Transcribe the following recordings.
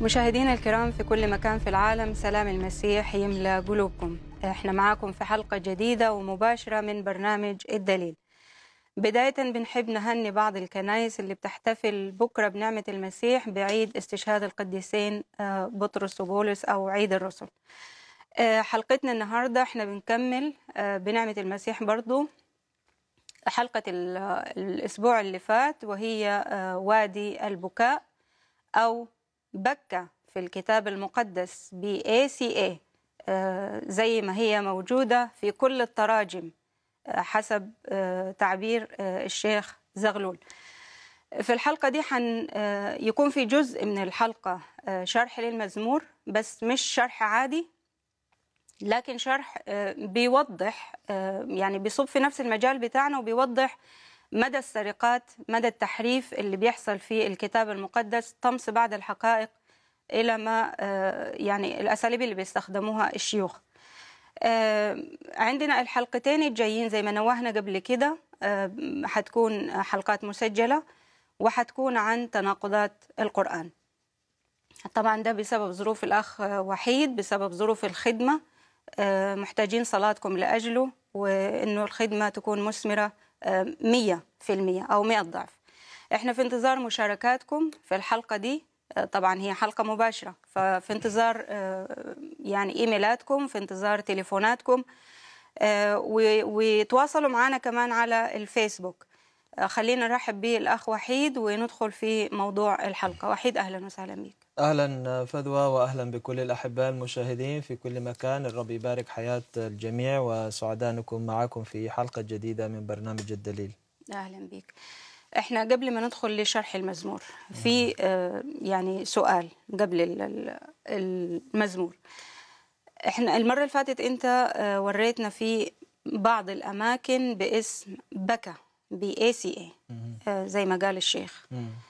مشاهدينا الكرام في كل مكان في العالم سلام المسيح يملى قلوبكم احنا معاكم في حلقة جديدة ومباشرة من برنامج الدليل بداية بنحب نهني بعض الكنائس اللي بتحتفل بكرة بنعمة المسيح بعيد استشهاد القديسين آه، بطرس وبولس أو عيد الرسل آه، حلقتنا النهاردة احنا بنكمل آه، بنعمة المسيح برضو حلقة ال- الأسبوع اللي فات وهي آه، وادي البكاء أو بكة في الكتاب المقدس ب ACA آه، زي ما هي موجودة في كل التراجم آه، حسب آه، تعبير آه، الشيخ زغلول في الحلقة دي حن آه، يكون في جزء من الحلقة آه، شرح للمزمور بس مش شرح عادي لكن شرح آه، بيوضح آه، يعني بيصب في نفس المجال بتاعنا وبيوضح مدى السرقات مدى التحريف اللي بيحصل في الكتاب المقدس طمس بعض الحقائق إلى ما آه، يعني الأساليب اللي بيستخدموها الشيوخ آه، عندنا الحلقتين الجايين زي ما نوهنا قبل كده آه، حتكون حلقات مسجلة وحتكون عن تناقضات القرآن طبعا ده بسبب ظروف الأخ وحيد بسبب ظروف الخدمة آه، محتاجين صلاتكم لأجله وإنه الخدمة تكون مثمرة آه، مية في المية أو مئة ضعف إحنا في انتظار مشاركاتكم في الحلقة دي آه، طبعا هي حلقة مباشرة ففي انتظار آه، يعني إيميلاتكم في انتظار تليفوناتكم آه، و- وتواصلوا معنا كمان على الفيسبوك آه، خلينا نرحب بالأخ وحيد وندخل في موضوع الحلقة وحيد أهلا وسهلا بك أهلا فدوى وأهلا بكل الأحباء المشاهدين في كل مكان الرب يبارك حياة الجميع وسعداء نكون معكم في حلقة جديدة من برنامج الدليل اهلا بيك احنا قبل ما ندخل لشرح المزمور في آه، يعني سؤال قبل ال- ال- المزمور احنا المره اللي فاتت انت آه، وريتنا في بعض الاماكن باسم بكا باي سي اي زي ما قال الشيخ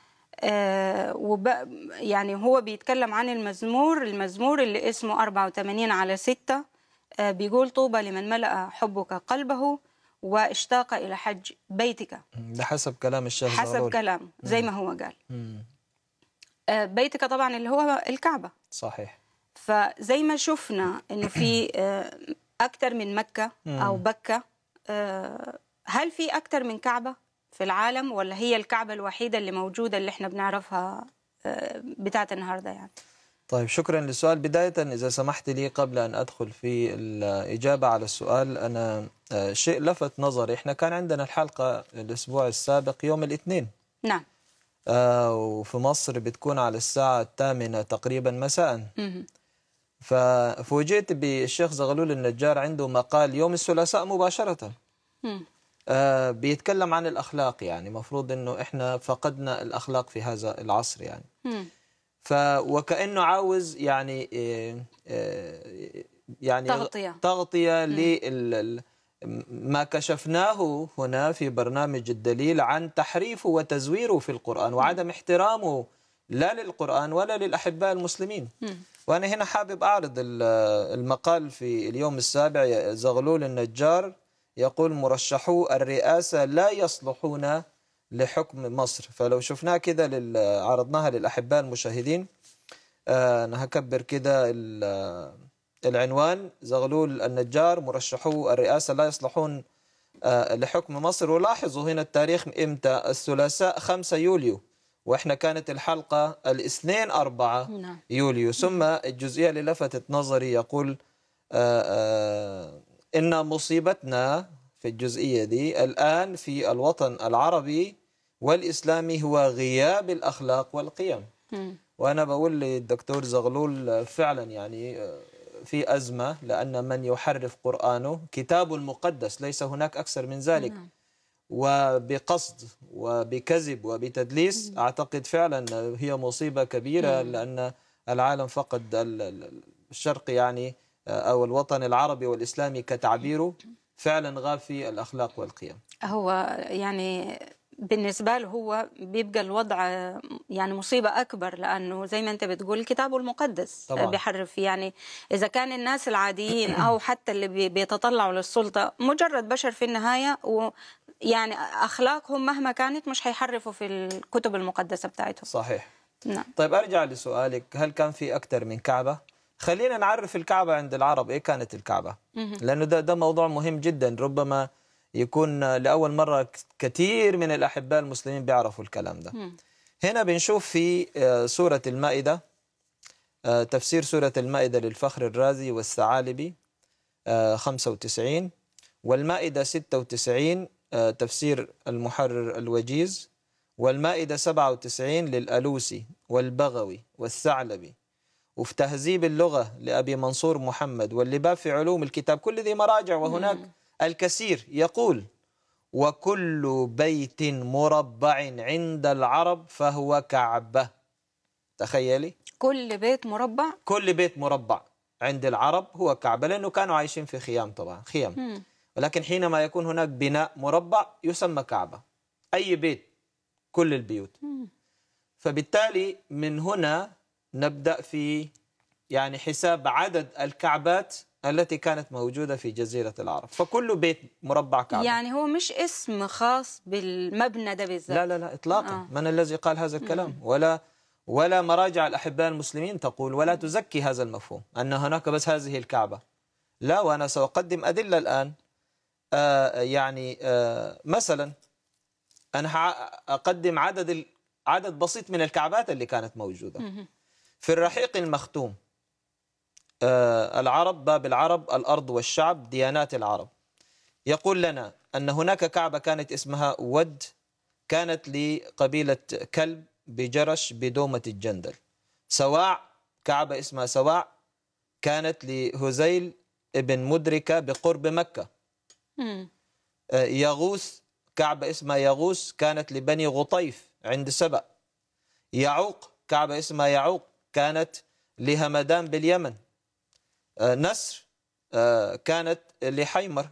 آه، وب... يعني هو بيتكلم عن المزمور المزمور اللي اسمه 84 على 6 آه، بيقول طوبى لمن ملأ حبك قلبه واشتاق إلى حج بيتك ده حسب كلام الشيخ حسب زغلول. كلامه زي ما هو قال مم. آه، بيتك طبعا اللي هو الكعبة صحيح فزي ما شفنا انه في آه، اكثر من مكة او بكة آه، هل في اكثر من كعبة في العالم ولا هي الكعبة الوحيدة اللي موجودة اللي احنا بنعرفها آه، بتاعت النهاردة يعني طيب شكرا للسؤال بداية إذا سمحت لي قبل أن أدخل في الإجابة على السؤال أنا آه، شيء لفت نظري إحنا كان عندنا الحلقة الأسبوع السابق يوم الاثنين نعم آه، وفي مصر بتكون على الساعة الثامنة تقريبا مساء مهم. ففوجئت بالشيخ زغلول النجار عنده مقال يوم الثلاثاء مباشرة مم. آه بيتكلم عن الأخلاق يعني مفروض أنه إحنا فقدنا الأخلاق في هذا العصر يعني مم. ف وكأنه عاوز يعني آه، آه، يعني تغطية. تغطية لل ما كشفناه هنا في برنامج الدليل عن تحريفه وتزويره في القرآن وعدم احترامه لا للقرآن ولا للأحباء المسلمين وأنا هنا حابب أعرض ال- المقال في اليوم السابع زغلول النجار يقول مرشحو الرئاسة لا يصلحون لحكم مصر فلو شفناه كده لل- عرضناها للأحباء المشاهدين آه، أنا هكبر كده ال- العنوان زغلول النجار مرشحو الرئاسة لا يصلحون آه، لحكم مصر ولاحظوا هنا التاريخ امتى الثلاثاء 5 يوليو واحنا كانت الحلقة الاثنين أربعة نعم. يوليو ثم الجزئية اللي لفتت نظري يقول آه، آه، إن مصيبتنا في الجزئية دي الآن في الوطن العربي والإسلامي هو غياب الأخلاق والقيم مم. وأنا بقول للدكتور زغلول فعلا يعني في أزمة لأن من يحرف قرآنه كتاب المقدس ليس هناك أكثر من ذلك وبقصد وبكذب وبتدليس أعتقد فعلا هي مصيبة كبيرة لأن العالم فقد ال- ال- الشرق يعني أو الوطن العربي والإسلامي كتعبيره فعلا غاب في الأخلاق والقيم هو يعني بالنسبة له هو بيبقى الوضع يعني مصيبة أكبر لأنه زي ما أنت بتقول الكتاب المقدس طبعاً. بيحرف يعني إذا كان الناس العاديين أو حتى اللي بي- بيتطلعوا للسلطة مجرد بشر في النهاية ويعني أخلاقهم مهما كانت مش هيحرفوا في الكتب المقدسة بتاعتهم صحيح نعم طيب ارجع لسؤالك هل كان في اكثر من كعبه خلينا نعرف الكعبه عند العرب ايه كانت الكعبه مهم. لانه ده ده موضوع مهم جدا ربما يكون لاول مره كثير من الاحباء المسلمين بيعرفوا الكلام ده مم. هنا بنشوف في آه، سوره المائده آه، تفسير سوره المائده للفخر الرازي والثعالبي آه، 95 والمائده 96 آه، تفسير المحرر الوجيز والمائده 97 للالوسي والبغوي والثعلبي وفي تهذيب اللغة لأبي منصور محمد واللباب في علوم الكتاب كل ذي مراجع وهناك الكثير يقول وكل بيت مربع عند العرب فهو كعبة تخيلي كل بيت مربع كل بيت مربع عند العرب هو كعبة لأنه كانوا عايشين في خيام طبعا خيام مم. ولكن حينما يكون هناك بناء مربع يسمى كعبة أي بيت كل البيوت مم. فبالتالي من هنا نبدأ في يعني حساب عدد الكعبات التي كانت موجودة في جزيرة العرب فكل بيت مربع كعبة يعني هو مش اسم خاص بالمبنى ده بالذات لا لا لا إطلاقا آه. من الذي قال هذا الكلام ولا ولا مراجع الأحباء المسلمين تقول ولا تزكي هذا المفهوم أن هناك بس هذه الكعبة لا وأنا سأقدم أدلة الآن آه يعني آه مثلا أنا ح- أقدم عدد ال- عدد بسيط من الكعبات اللي كانت موجودة مهم. في الرحيق المختوم آه العرب باب العرب الأرض والشعب ديانات العرب يقول لنا أن هناك كعبة كانت اسمها ود كانت لقبيلة كلب بجرش بدومة الجندل سواع كعبة اسمها سواع كانت لهزيل ابن مدركة بقرب مكة مم. آه، يغوث كعبة اسمها يغوث كانت لبني غطيف عند سبأ يعوق كعبة اسمها يعوق كانت لهمدان باليمن آه، نسر آه، كانت لحيمر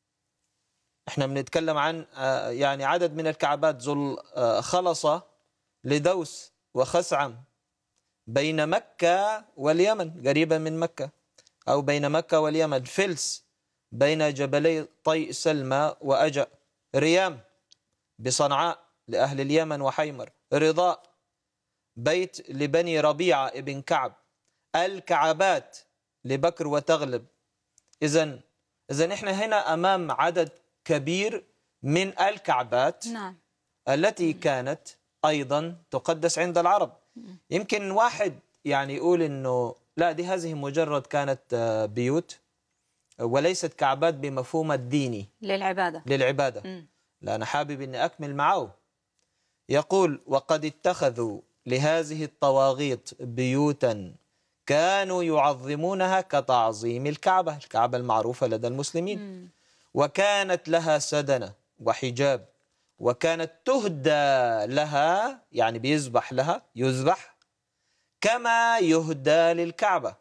احنا بنتكلم عن آه، يعني عدد من الكعبات ذو خلصة لدوس وخسعم بين مكة واليمن قريبة من مكة أو بين مكة واليمن فلس بين جبلي طي سلمى وأجأ ريام بصنعاء لأهل اليمن وحيمر رضاء بيت لبني ربيعة ابن كعب الكعبات لبكر وتغلب إذا إذا إحنا هنا أمام عدد كبير من الكعبات نعم التي كانت أيضا تقدس عند العرب يمكن واحد يعني يقول إنه لا دي هذه مجرد كانت آه، بيوت وليست كعبات بمفهوم الديني للعبادة للعبادة مم. لا أنا حابب أني أكمل معه يقول وقد اتخذوا لهذه الطواغيت بيوتا كانوا يعظمونها كتعظيم الكعبة الكعبة المعروفة لدى المسلمين مم. وكانت لها سدنة وحجاب وكانت تهدى لها يعني بيذبح لها يذبح كما يهدى للكعبة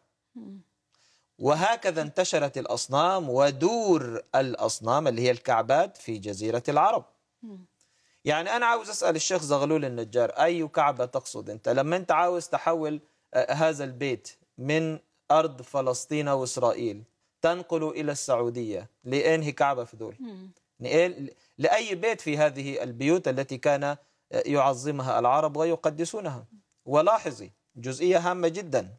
وهكذا انتشرت الأصنام ودور الأصنام اللي هي الكعبات في جزيرة العرب يعني أنا عاوز أسأل الشيخ زغلول النجار أي كعبة تقصد أنت لما أنت عاوز تحول آه، هذا البيت من أرض فلسطين وإسرائيل تنقل إلى السعودية لأنهي كعبة في دول مم. نقل- لأي بيت في هذه البيوت التي كان يعظمها العرب ويقدسونها ولاحظي جزئية هامة جدا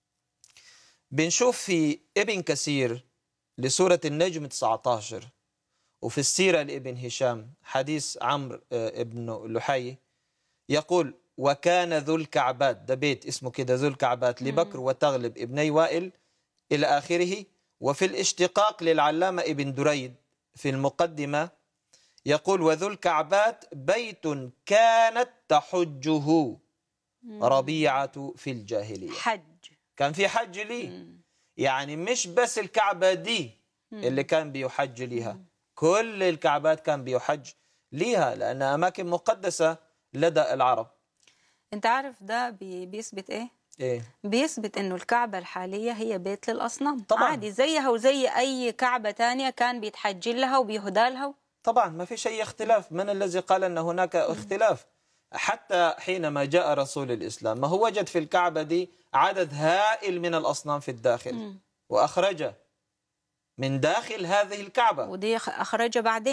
بنشوف في ابن كثير لسورة النجم 19 وفي السيرة لابن هشام حديث عمرو آه، ابن لحي يقول وكان ذو الكعبات ده بيت اسمه كده ذو الكعبات لبكر وتغلب ابني وائل إلى آخره وفي الاشتقاق للعلامة ابن دريد في المقدمة يقول وذو الكعبات بيت كانت تحجه ربيعة في الجاهلية حج كان في حج لي مم. يعني مش بس الكعبة دي اللي كان بيحج ليها كل الكعبات كان بيحج ليها لأنها أماكن مقدسة لدى العرب انت عارف ده بي- بيثبت ايه إيه بيثبت انه الكعبة الحالية هي بيت للأصنام طبعاً. عادي زيها وزي أي كعبة تانية كان بيتحج لها وبيهدى لها طبعا ما في شيء اختلاف من الذي قال أن هناك اختلاف حتى حينما جاء رسول الإسلام ما هو وجد في الكعبة دي عدد هائل من الأصنام في الداخل مم. وأخرج من داخل هذه الكعبة ودي خ- أخرجها بعدين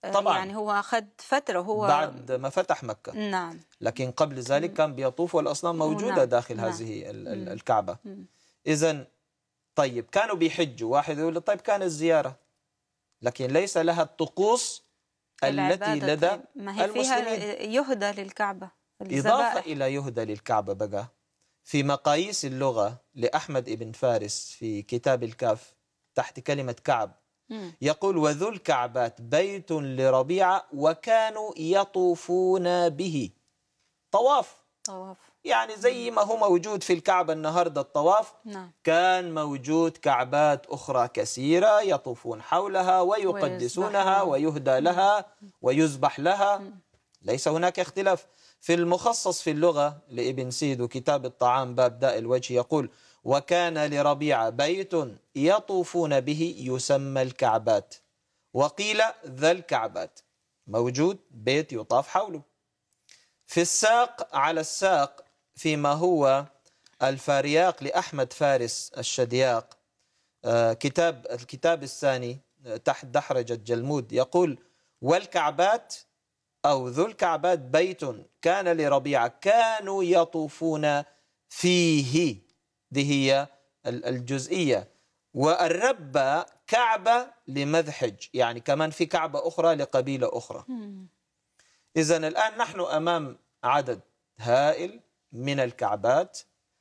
آه، طبعاً. يعني هو أخذ فترة هو بعد ما فتح مكة نعم لكن قبل ذلك كان بيطوف والأصنام موجودة نعم. داخل نعم. هذه ال- ال- الكعبة إذا طيب كانوا بيحجوا واحد يقول طيب كانت زيارة لكن ليس لها الطقوس التي العبادة لدى طيب. ما هي فيها المسلمين يهدى للكعبة إضافة الذبائح إلى يهدى للكعبة بقى في مقاييس اللغة لأحمد ابن فارس في كتاب الكاف تحت كلمة كعب مم. يقول وذو الكعبات بيت لربيعة وكانوا يطوفون به طواف طواف يعني زي ما هو موجود في الكعبة النهاردة الطواف نعم كان موجود كعبات أخرى كثيرة يطوفون حولها ويقدسونها ويذبحون. ويهدى لها ويذبح لها ليس هناك اختلاف في المخصص في اللغة لابن سيد وكتاب الطعام باب داء الوجه يقول وكان لربيعة بيت يطوفون به يسمى الكعبات وقيل ذا الكعبات موجود بيت يطاف حوله في الساق على الساق فيما هو الفارياق لأحمد فارس الشدياق آه، كتاب الكتاب الثاني آه، تحت دحرجة جلمود يقول والكعبات أو ذو الكعبات بيت كان لربيعة كانوا يطوفون فيه دي هي ال- الجزئية والربة كعبة لمذحج يعني كمان في كعبة أخرى لقبيلة أخرى إذا الآن نحن أمام عدد هائل من الكعبات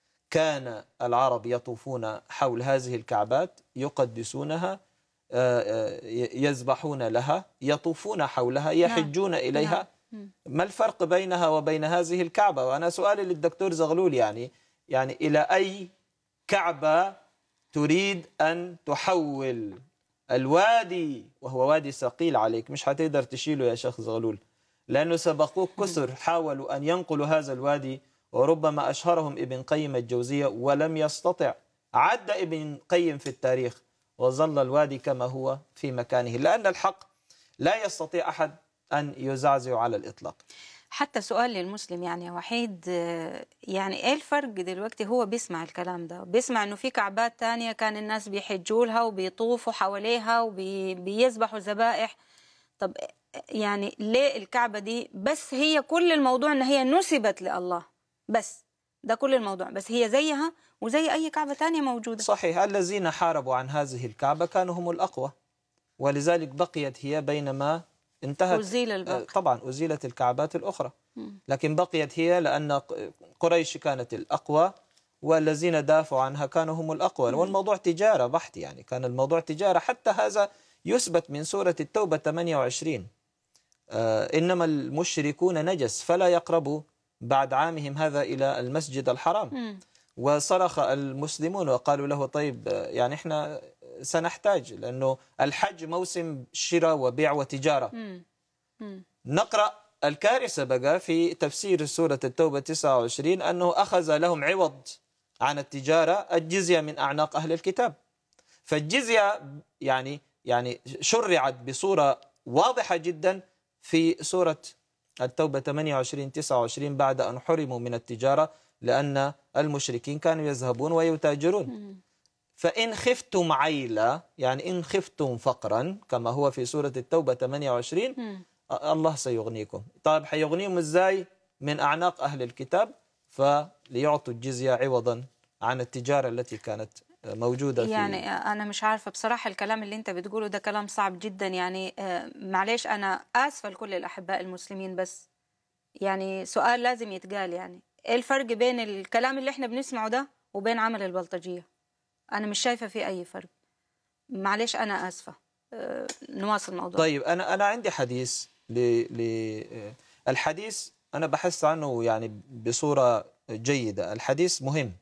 كان العرب يطوفون حول هذه الكعبات يقدسونها آه، آه، يذبحون لها يطوفون حولها يحجون إليها ما الفرق بينها وبين هذه الكعبة وأنا سؤالي للدكتور زغلول يعني يعني إلى أي كعبة تريد أن تحول الوادي وهو وادي ثقيل عليك مش هتقدر تشيله يا شيخ زغلول لأنه سبقوك كثر حاولوا أن ينقلوا هذا الوادي وربما أشهرهم ابن قيم الجوزية ولم يستطع عد ابن قيم في التاريخ وظل الوادي كما هو في مكانه لأن الحق لا يستطيع أحد أن يزعزع على الإطلاق حتى سؤال للمسلم يعني يا وحيد آه، يعني ايه الفرق دلوقتي هو بيسمع الكلام ده بيسمع انه في كعبات تانية كان الناس بيحجوا لها وبيطوفوا حواليها وبيذبحوا ذبائح طب يعني ليه الكعبة دي بس هي كل الموضوع ان هي نسبت لله بس ده كل الموضوع بس هي زيها وزي اي كعبة تانية موجودة صحيح الذين حاربوا عن هذه الكعبة كانوا هم الأقوى ولذلك بقيت هي بينما انتهت أزيل الباقي. طبعا أزيلت الكعبات الأخرى لكن بقيت هي لأن قريش كانت الأقوى والذين دافعوا عنها كانوا هم الأقوى والموضوع تجارة بحت يعني كان الموضوع تجارة حتى هذا يثبت من سورة التوبة 28 آه إنما المشركون نجس فلا يقربوا بعد عامهم هذا إلى المسجد الحرام وصرخ المسلمون وقالوا له طيب آه، يعني احنا سنحتاج لأنه الحج موسم شراء وبيع وتجارة نقرأ الكارثة بقى في تفسير سورة التوبة 29 أنه أخذ لهم عوض عن التجارة الجزية من أعناق أهل الكتاب فالجزية يعني يعني شرعت بصورة واضحة جدا في سورة التوبة 28 29 بعد أن حرموا من التجارة لأن المشركين كانوا يذهبون ويتاجرون فإن خفتم عيلة يعني إن خفتم فقرا كما هو في سورة التوبة 28 الله سيغنيكم طيب حيغنيهم إزاي من أعناق أهل الكتاب فليعطوا الجزية عوضا عن التجارة التي كانت موجودة في يعني أنا مش عارفة بصراحة الكلام اللي أنت بتقوله ده كلام صعب جدا يعني آه، معلش أنا آسفة لكل الأحباء المسلمين بس يعني سؤال لازم يتقال يعني إيه الفرق بين الكلام اللي إحنا بنسمعه ده وبين عمل البلطجية أنا مش شايفة في أي فرق معلش أنا آسفة آه، نواصل الموضوع طيب أنا أنا عندي حديث ل ل الحديث أنا بحثت عنه يعني بصورة جيدة الحديث مهم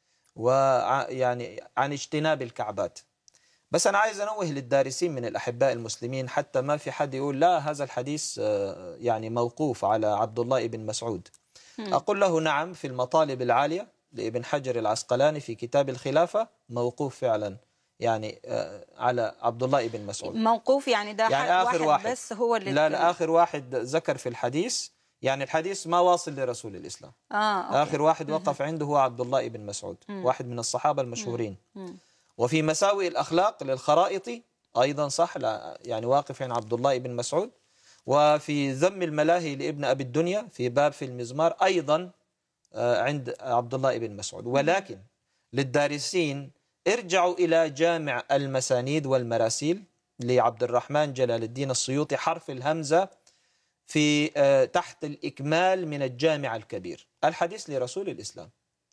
ويعني عن اجتناب الكعبات بس أنا عايز أنوه للدارسين من الأحباء المسلمين حتى ما في حد يقول لا هذا الحديث آه، يعني موقوف على عبد الله بن مسعود أقول له نعم في المطالب العالية لابن حجر العسقلاني في كتاب الخلافة موقوف فعلا يعني آه، على عبد الله بن مسعود موقوف يعني ده يعني حد آخر واحد, واحد بس هو اللي لا لا آخر واحد ذكر في الحديث يعني الحديث ما واصل لرسول الإسلام آه أوكي. آخر واحد وقف عنده هو عبد الله بن مسعود واحد من الصحابة المشهورين وفي مساوئ الأخلاق للخرائطي أيضا صح لا يعني واقف عن عبد الله بن مسعود وفي ذم الملاهي لابن أبي الدنيا في باب في المزمار أيضا آه، عند عبد الله بن مسعود ولكن للدارسين ارجعوا إلى جامع المسانيد والمراسيل لعبد الرحمن جلال الدين السيوطي حرف الهمزة في آه، تحت الإكمال من الجامع الكبير الحديث لرسول الإسلام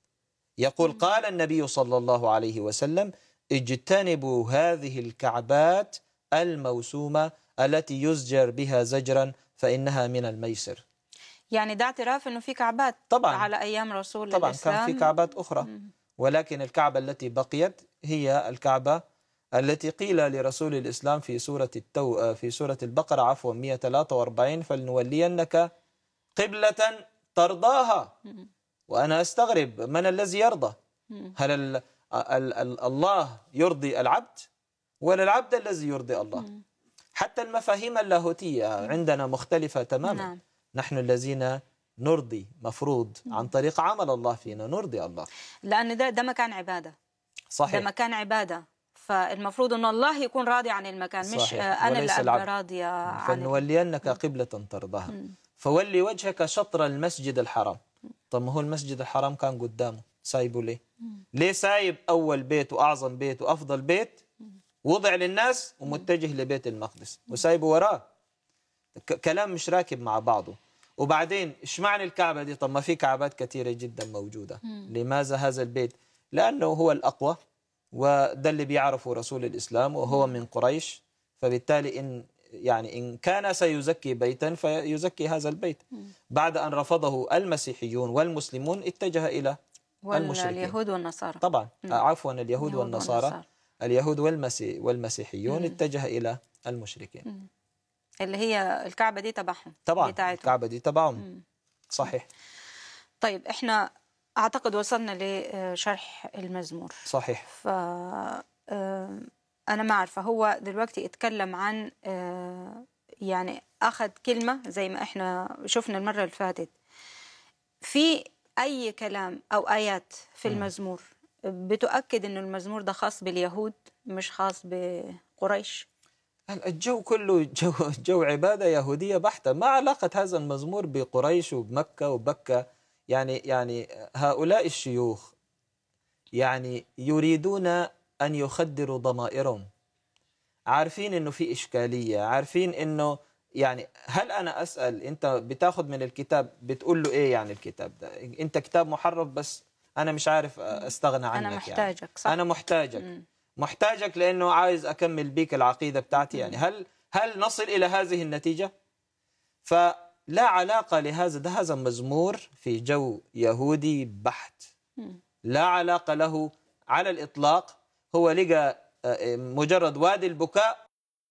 يقول قال النبي صلى الله عليه وسلم اجتنبوا هذه الكعبات الموسومة التي يزجر بها زجرا فإنها من الميسر يعني ده اعتراف انه في كعبات طبعا على ايام رسول طبعا الاسلام كان في كعبات أخرى ولكن الكعبة التي بقيت هي الكعبة التي قيل لرسول الإسلام في سورة التو في سورة البقرة عفوا 143 فلنولينك قبلة ترضاها وأنا أستغرب من الذي يرضى هل ال ال ال الله يرضي العبد ولا العبد الذي يرضي الله حتى المفاهيم اللاهوتية عندنا مختلفة تماما نعم. نحن الذين نرضي مفروض عن طريق عمل الله فينا نرضي الله لان ده ده مكان عباده ده صحيح مكان عباده فالمفروض انه الله يكون راضي عن المكان مش صحيح. آه، انا وليس اللي ابقى العبد. راضيه عن ال- فلنولينك قبلة ترضاها فولي وجهك شطر المسجد الحرام طب ما هو المسجد الحرام كان قدامه سايبه ليه ليه سايب أول بيت وأعظم بيت وأفضل بيت وضع للناس ومتجه لبيت المقدس وسايبه وراه ك- كلام مش راكب مع بعضه وبعدين ايش معنى الكعبة دي طب ما في كعبات كثيرة جدا موجودة لماذا هذا البيت لأنه هو الأقوى وده اللي بيعرفه رسول الإسلام وهو من قريش فبالتالي إن يعني إن كان سيزكي بيتا فيزكي هذا البيت بعد أن رفضه المسيحيون والمسلمون اتجه إلى المشركين واليهود والنصارى طبعا عفوا اليهود اليهود والنصارى والنصارى. اليهود والمسي والمسيحيون اتجه إلى المشركين اللي هي الكعبه دي تبعهم طبعا بتاعتهم. الكعبة دي تبعهم صحيح طيب احنا اعتقد وصلنا لشرح المزمور صحيح ف آه، انا ما عارفه هو دلوقتي اتكلم عن آه، يعني اخذ كلمه زي ما احنا شفنا المره اللي فاتت في اي كلام او ايات في المزمور بتؤكد انه المزمور ده خاص باليهود مش خاص بقريش الجو كله جو, جو عبادة يهودية بحتة ما علاقة هذا المزمور بقريش وبمكة وبكة يعني يعني هؤلاء الشيوخ يعني يريدون أن يخدروا ضمائرهم عارفين انه في اشكاليه عارفين انه يعني هل انا اسال انت بتاخذ من الكتاب بتقول له ايه يعني الكتاب ده انت كتاب محرف بس انا مش عارف استغنى عنك انا يعني. محتاجك صح انا محتاجك محتاجك لانه عايز اكمل بيك العقيده بتاعتي يعني هل هل نصل الى هذه النتيجه فلا علاقه لهذا ده هذا مزمور في جو يهودي بحت لا علاقه له على الاطلاق هو لقى آه، مجرد وادي البكاء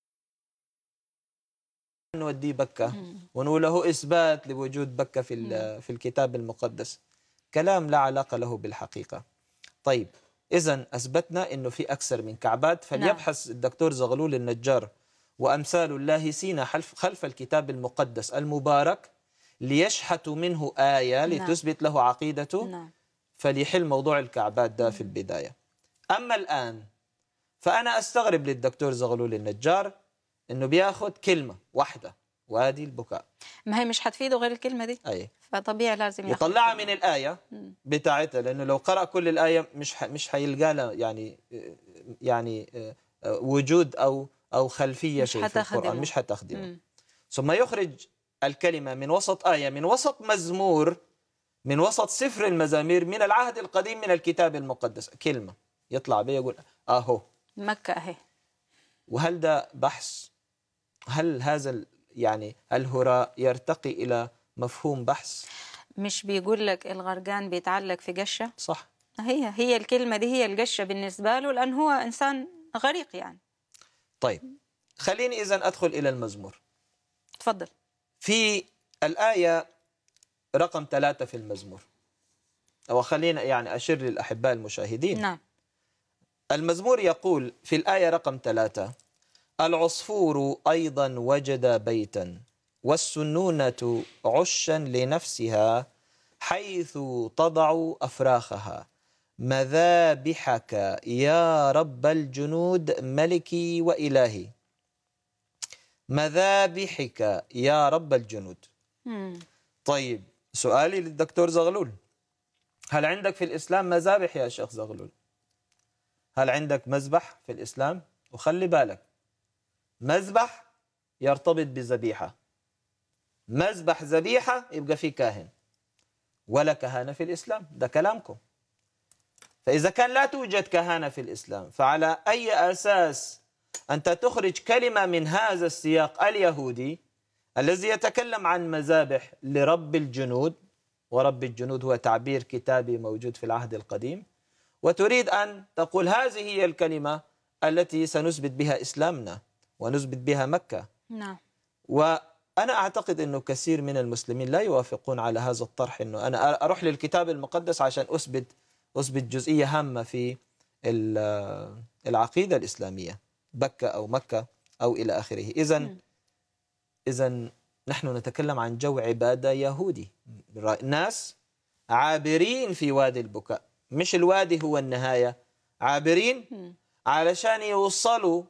نوديه بكه ونقول له اثبات لوجود بكه في ال- في الكتاب المقدس كلام لا علاقه له بالحقيقه طيب اذا اثبتنا انه في اكثر من كعبات فليبحث الدكتور زغلول النجار وامثال اللاهسين خلف خلف الكتاب المقدس المبارك ليشحتوا منه ايه نعم. لتثبت له عقيدته نعم فليحل موضوع الكعبات ده في البداية أما الآن فأنا أستغرب للدكتور زغلول النجار أنه بياخد كلمة واحدة وادي البكاء ما هي مش هتفيده غير الكلمه دي أي فطبيعي لازم ياخد يطلعها من الآية بتاعتها لأنه لو قرأ كل الآية مش ح... مش هيلقى لها يعني يعني آه، آه، وجود أو أو خلفية مش في, في هتخدمه. القرآن مش هتخدمه مم. ثم يخرج الكلمة من وسط آية من وسط مزمور من وسط سفر المزامير من العهد القديم من الكتاب المقدس كلمة يطلع بيه يقول أهو مكه اهي وهل ده بحث هل هذا ال- يعني الهراء يرتقي إلى مفهوم بحث مش بيقول لك الغرقان بيتعلق في قشه صح هي هي الكلمه دي هي القشه بالنسبه له لان هو انسان غريق يعني طيب خليني إذا أدخل إلى المزمور تفضل في الآية رقم ثلاثة في المزمور أو خلينا يعني أشر للأحباء المشاهدين نعم المزمور يقول في الآية رقم ثلاثة العصفور أيضا وجد بيتا والسنونة عشا لنفسها حيث تضع أفراخها مذابحك يا رب الجنود ملكي وإلهي مذابحك يا رب الجنود مم. طيب سؤالي للدكتور زغلول هل عندك في الإسلام مذابح يا شيخ زغلول هل عندك مذبح في الإسلام وخلي بالك مذبح يرتبط بذبيحة مذبح ذبيحة يبقى فيه كاهن ولا كهانة في الإسلام ده كلامكم فإذا كان لا توجد كهانة في الإسلام فعلى أي أساس أنت تخرج كلمة من هذا السياق اليهودي الذي يتكلم عن مذابح لرب الجنود ورب الجنود هو تعبير كتابي موجود في العهد القديم وتريد أن تقول هذه هي الكلمة التي سنثبت بها إسلامنا ونثبت بها مكة نعم وأنا أعتقد أنه كثير من المسلمين لا يوافقون على هذا الطرح أنه أنا أروح للكتاب المقدس عشان أثبت أثبت جزئية هامة في ال- العقيدة الإسلامية بكة أو مكة أو إلى آخره إذا مم. إذا نحن نتكلم عن جو عبادة يهودي را- ناس عابرين في وادي البكاء مش الوادي هو النهاية عابرين مم. علشان يوصلوا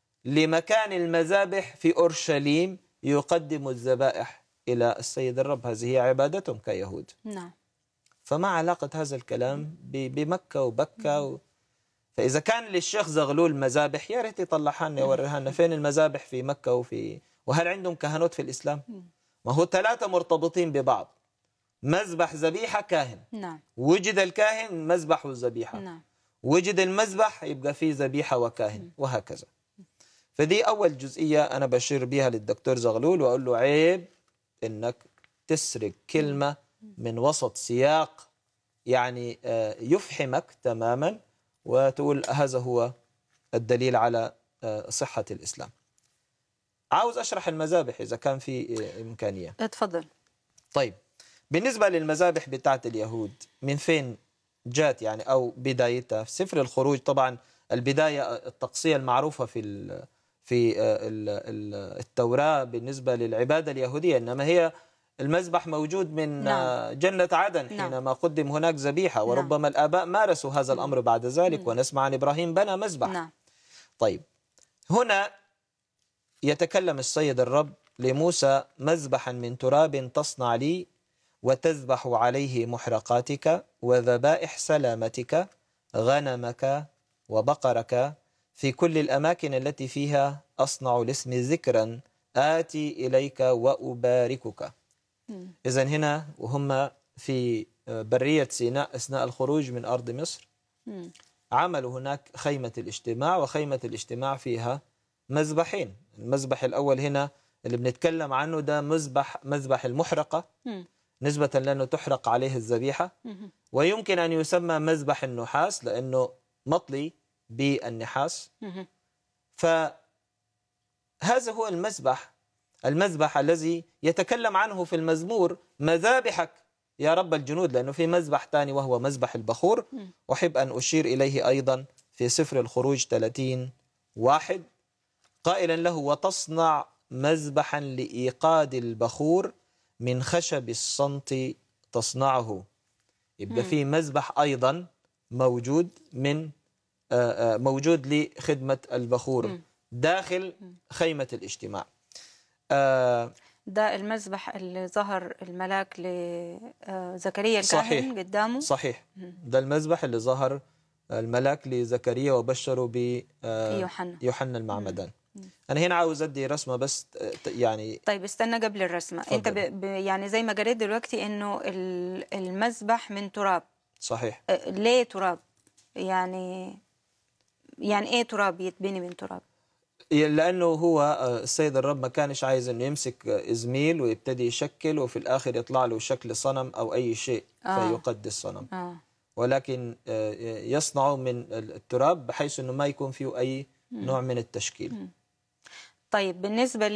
لمكان المذابح في أورشليم يقدموا الذبائح إلى السيد الرب هذه هي عبادتهم كيهود نعم فما علاقة هذا الكلام ب- بمكة وبكة و... فإذا كان للشيخ زغلول مذابح يا ريت يطلعها لنا يوريها لنا فين المذابح في مكة وفي وهل عندهم كهنوت في الإسلام؟ ما هو ثلاثة مرتبطين ببعض مذبح ذبيحة كاهن نعم وجد الكاهن مذبح والذبيحة نعم وجد المذبح يبقى فيه ذبيحة وكاهن وهكذا فدي أول جزئية أنا بشير بها للدكتور زغلول وأقول له عيب إنك تسرق كلمة من وسط سياق يعني آه، يفحمك تماما وتقول هذا هو الدليل على آه، صحة الإسلام عاوز أشرح المذابح إذا كان في آه، إمكانية اتفضل طيب بالنسبة للمذابح بتاعت اليهود من فين جات يعني أو بدايتها في سفر الخروج طبعا البداية التقصية المعروفة في ال في آه، ال- ال- التوراة بالنسبة للعبادة اليهودية إنما هي المذبح موجود من نعم. آه، جنة عدن نعم. حينما قدم هناك ذبيحة وربما الآباء مارسوا هذا الأمر بعد ذلك ونسمع عن إبراهيم بنى مذبح نعم طيب هنا يتكلم السيد الرب لموسى مذبحا من تراب تصنع لي وتذبح عليه محرقاتك وذبائح سلامتك غنمك وبقرك في كل الأماكن التي فيها أصنع لاسم ذكرا آتي إليك وأباركك مم. إذا هنا وهم في برية سيناء أثناء الخروج من أرض مصر مم. عملوا هناك خيمة الاجتماع وخيمة الاجتماع فيها مذبحين المذبح الأول هنا اللي بنتكلم عنه ده مذبح مذبح المحرقة مم. نسبة لأنه تحرق عليه الذبيحة مم. ويمكن أن يسمى مذبح النحاس لأنه مطلي بالنحاس مم. فهذا هو المذبح المذبح الذي يتكلم عنه في المزمور مذابحك يا رب الجنود لأنه في مذبح ثاني وهو مذبح البخور مم. أحب أن أشير إليه أيضا في سفر الخروج 30 واحد قائلا له وتصنع مذبحا لإيقاد البخور من خشب الصمت تصنعه يبقى مم. في مذبح أيضا موجود من آه، آه، موجود لخدمة البخور مم. داخل خيمة الاجتماع آه، ده المذبح اللي ظهر الملاك لزكريا الكاهن صحيح. قدامه صحيح مم. ده المذبح اللي ظهر الملاك لزكريا وبشره ب في آه، يوحنا يوحنا المعمدان مم. أنا هنا عاوز أدي رسمة بس آه، ت- يعني طيب استنى قبل الرسمة انت ب... اتفضل. ب... يعني زي ما قريت دلوقتي انه ال- المذبح من تراب صحيح أه، ليه تراب يعني يعني ايه تراب يتبني من تراب لانه هو آه، السيد الرب ما كانش عايز انه يمسك آه، ازميل ويبتدي يشكل وفي الاخر يطلع له شكل صنم او اي شيء آه. فيقدس صنم اه ولكن آه، يصنعه من التراب بحيث انه ما يكون فيه اي نوع من التشكيل طيب بالنسبة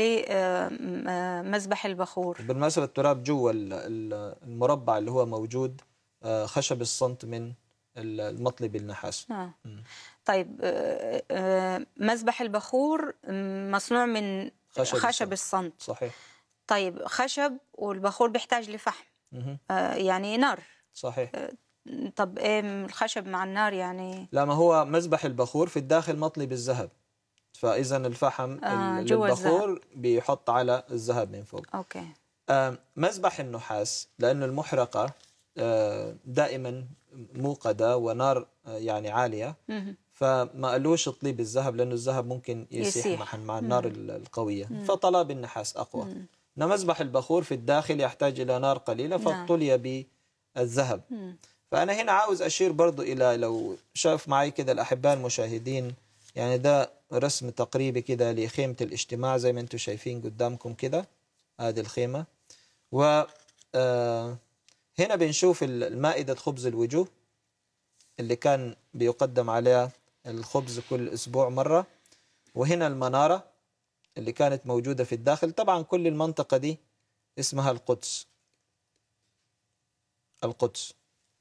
لمذبح البخور بالمناسبه التراب جوا ال- ال- المربع اللي هو موجود آه، خشب الصمت من المطلي بالنحاس آه. مم. طيب آه، آه، مذبح البخور مصنوع من خشب خشب, الصمت. الصمت صحيح طيب خشب والبخور بيحتاج لفحم مهم. آه، يعني نار صحيح طب ايه الخشب مع النار يعني لا ما هو مذبح البخور في الداخل مطلي بالذهب فاذا الفحم آه، ال- جوا البخور بيحط على الذهب من فوق اوكي آه، مذبح النحاس لأنه المحرقة آه، دائما موقدة ونار آه، يعني عالية مهم. فما قالوش اطلي بالذهب لأنه الذهب ممكن يسيح, يسيح. مع, مع النار ال- القوية فطلى بالنحاس أقوى إنما مذبح البخور في الداخل يحتاج إلى نار قليلة نعم. فابتلي بالذهب فأنا هنا عاوز أشير برضو إلى لو شاف معي كده الأحباء المشاهدين يعني ده رسم تقريبي كده لخيمة الاجتماع زي ما انتم شايفين قدامكم كده هذه الخيمة و آه، هنا بنشوف ال- المائدة خبز الوجوه اللي كان بيقدم عليها الخبز كل أسبوع مرة وهنا المنارة اللي كانت موجودة في الداخل طبعا كل المنطقة دي اسمها القدس القدس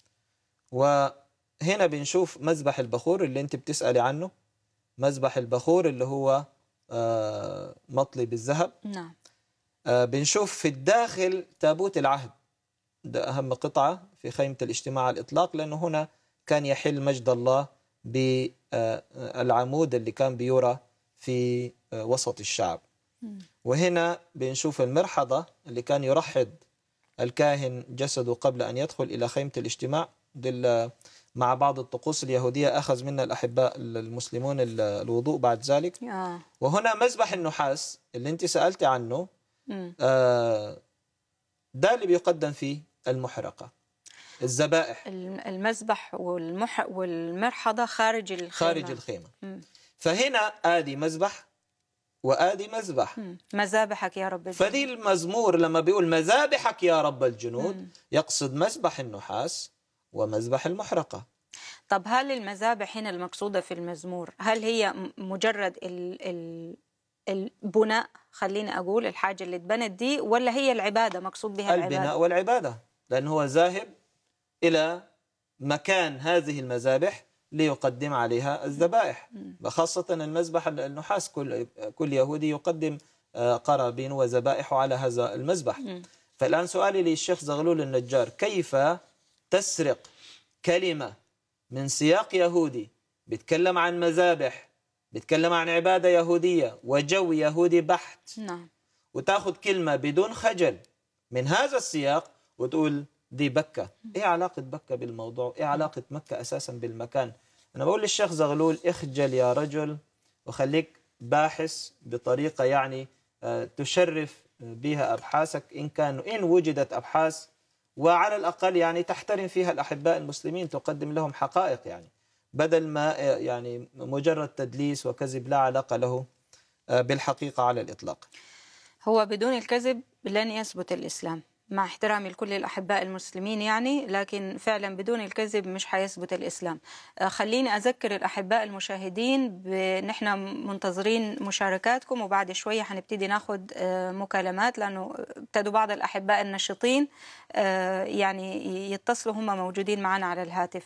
وهنا بنشوف مذبح البخور اللي انت بتسألي عنه مذبح البخور اللي هو آه، مطلي بالذهب نعم آه، بنشوف في الداخل تابوت العهد ده أهم قطعة في خيمة الاجتماع على الإطلاق لأنه هنا كان يحل مجد الله بالعمود اللي كان بيرى في آه، وسط الشعب وهنا بنشوف المرحضة اللي كان يرحض الكاهن جسده قبل أن يدخل إلى خيمة الاجتماع دل مع بعض الطقوس اليهودية أخذ منا الأحباء المسلمون ال- الوضوء بعد ذلك آه. وهنا مذبح النحاس اللي انت سألتي عنه مم. آه، ده اللي بيقدم فيه المحرقة الذبائح الم- المذبح والمح... والمرحضة خارج الخيمة خارج الخيمة مم. فهنا آدي مذبح وآدي مذبح مم. مذابحك يا رب فدي المزمور لما بيقول مذابحك يا رب الجنود يقصد مذبح النحاس ومذبح المحرقة طب هل المذابح هنا المقصودة في المزمور هل هي م- مجرد ال... ال... البناء خليني أقول الحاجة اللي اتبنت دي ولا هي العبادة مقصود بها العبادة البناء والعبادة لأنه هو ذاهب إلى مكان هذه المذابح ليقدم عليها الذبائح خاصة المذبح النحاس كل كل يهودي يقدم آه، قرابين وذبائح على هذا المذبح فالآن سؤالي للشيخ زغلول النجار كيف تسرق كلمة من سياق يهودي بيتكلم عن مذابح بيتكلم عن عبادة يهودية وجو يهودي بحت نعم وتاخذ كلمة بدون خجل من هذا السياق وتقول دي بكة ايه علاقة بكة بالموضوع ايه علاقة مكة اساسا بالمكان انا بقول للشيخ زغلول اخجل يا رجل وخليك باحث بطريقة يعني آه، تشرف بها ابحاثك ان كان ان وجدت ابحاث وعلى الاقل يعني تحترم فيها الاحباء المسلمين تقدم لهم حقائق يعني بدل ما آه، يعني مجرد تدليس وكذب لا علاقة له آه، بالحقيقة على الاطلاق هو بدون الكذب لن يثبت الإسلام مع احترامي لكل الأحباء المسلمين يعني لكن فعلا بدون الكذب مش حيثبت الإسلام آه، خليني أذكر الأحباء المشاهدين بنحن منتظرين مشاركاتكم وبعد شوية هنبتدي ناخد آه، مكالمات لأنه ابتدوا بعض الأحباء النشطين آه، يعني يتصلوا هم موجودين معنا على الهاتف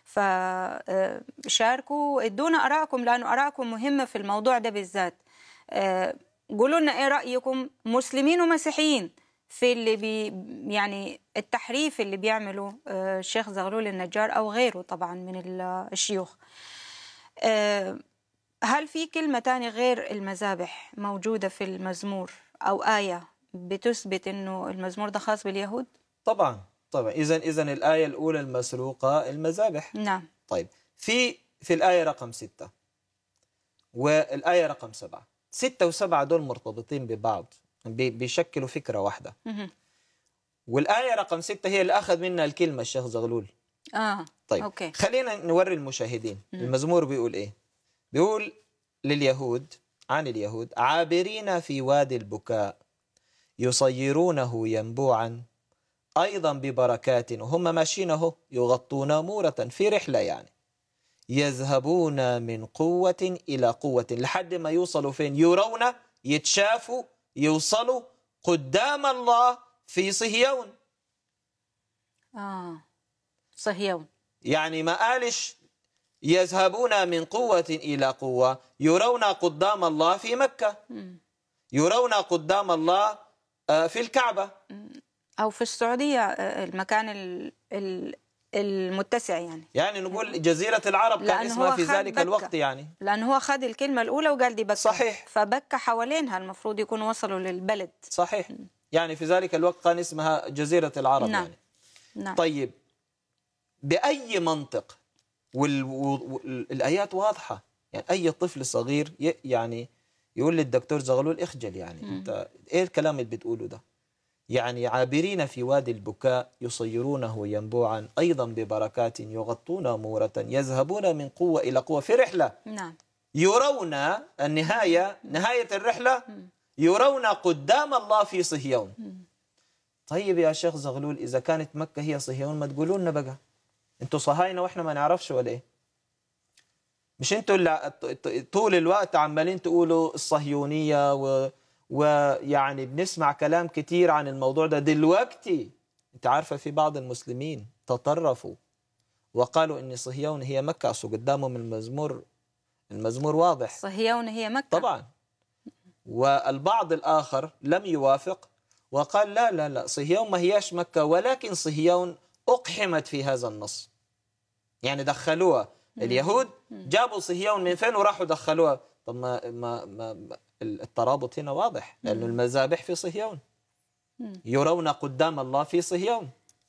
فشاركوا ادونا أراءكم لأنه أراءكم مهمة في الموضوع ده بالذات آه، قولوا لنا ايه رايكم مسلمين ومسيحيين في اللي بي يعني التحريف اللي بيعمله آه، الشيخ زغلول النجار او غيره طبعا من ال- الشيوخ آه، هل في كلمه تانية غير المذابح موجوده في المزمور او ايه بتثبت انه المزمور ده خاص باليهود طبعا طبعا اذا اذا الايه الاولى المسروقه المذابح نعم طيب في في الايه رقم ستة والايه رقم سبعة ستة وسبعة دول مرتبطين ببعض بي- بيشكلوا فكره واحده مهم. والايه رقم ستة هي اللي اخذ منها الكلمه الشيخ زغلول اه طيب اوكي خلينا نوري المشاهدين المزمور بيقول ايه بيقول لليهود عن اليهود عابرين في وادي البكاء يصيرونه ينبوعا ايضا ببركات وهم ماشيين اهو يغطون مورة في رحلة يعني يذهبون من قوة إلى قوة لحد ما يوصلوا فين يرون يتشافوا يوصلوا قدام الله في صهيون اه صهيون يعني ما قالش يذهبون من قوة إلى قوة يرون قدام الله في مكة يرون قدام الله آه، في الكعبة او في السعوديه آه، المكان ال- ال- المتسع يعني يعني نقول جزيرة العرب كان لأن اسمها هو في خد ذلك بكة. الوقت يعني لأن هو خد الكلمة الأولى وقال دي بكة صحيح. فبكة حوالينها المفروض يكونوا وصلوا للبلد صحيح يعني في ذلك الوقت كان اسمها جزيرة العرب نعم. يعني نعم طيب بأي منطق والآيات واضحة يعني أي طفل صغير ي- يعني يقول للدكتور زغلول اخجل يعني انت ايه الكلام اللي بتقوله ده يعني عابرين في وادي البكاء يصيرونه ينبوعا أيضا ببركات يغطون مورة يذهبون من قوة إلى قوة في رحلة نعم يرون النهاية نهاية الرحلة يرون قدام الله في صهيون طيب يا شيخ زغلول إذا كانت مكة هي صهيون ما تقولوا لنا بقى انتوا صهاينة واحنا ما نعرفش ولا ايه مش انتوا اللي طول الوقت عمالين تقولوا الصهيونية و... ويعني بنسمع كلام كتير عن الموضوع ده دلوقتي انت عارفة في بعض المسلمين تطرفوا وقالوا ان صهيون هي مكة اصل قدامهم المزمور المزمور واضح صهيون هي مكة طبعا والبعض الآخر لم يوافق وقال لا لا لا صهيون ما هياش مكة ولكن صهيون أقحمت في هذا النص يعني دخلوها اليهود جابوا صهيون من فين وراحوا دخلوها طب ما, ما, ما ما- الترابط هنا واضح لأنه المذابح في صهيون يرون قدام الله في صهيون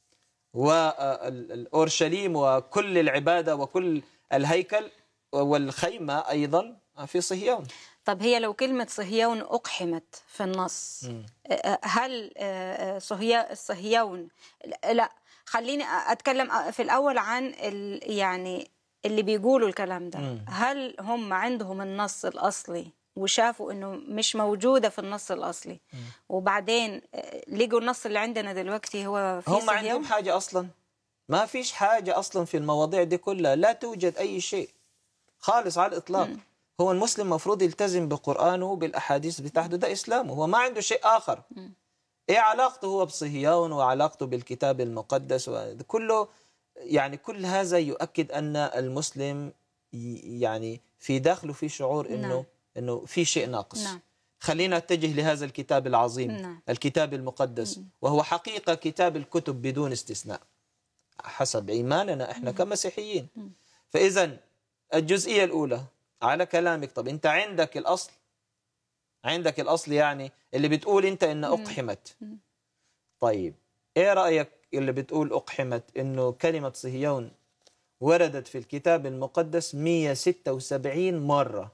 والأورشليم وكل العبادة وكل الهيكل والخيمة أيضا في صهيون طب هي لو كلمة صهيون أقحمت في النص آه، هل آه، آه، صهي- صهيون لا خليني أتكلم في الأول عن ال- يعني اللي بيقولوا الكلام ده مم. هل هم عندهم النص الأصلي وشافوا انه مش موجوده في النص الاصلي وبعدين آه، لقوا النص اللي عندنا دلوقتي هو في هم صهيون عندهم حاجة أصلا ما فيش حاجة أصلا في المواضيع دي كلها لا توجد أي شيء خالص على الإطلاق هو المسلم مفروض يلتزم بقرآنه وبالأحاديث بتاعته ده إسلامه هو ما عنده شيء آخر إيه علاقته هو بصهيون وعلاقته بالكتاب المقدس وده كله يعني كل هذا يؤكد أن المسلم ي- يعني في داخله في شعور إنه نعم. إنه في شيء ناقص نعم. خلينا نتجه لهذا الكتاب العظيم نعم. الكتاب المقدس وهو حقيقة كتاب الكتب بدون استثناء حسب إيماننا إحنا كمسيحيين فإذا الجزئية الأولى على كلامك طب أنت عندك الأصل عندك الأصل يعني اللي بتقول أنت إن أقحمت طيب إيه رأيك اللي بتقول أقحمت إنه كلمة صهيون وردت في الكتاب المقدس 176 مرة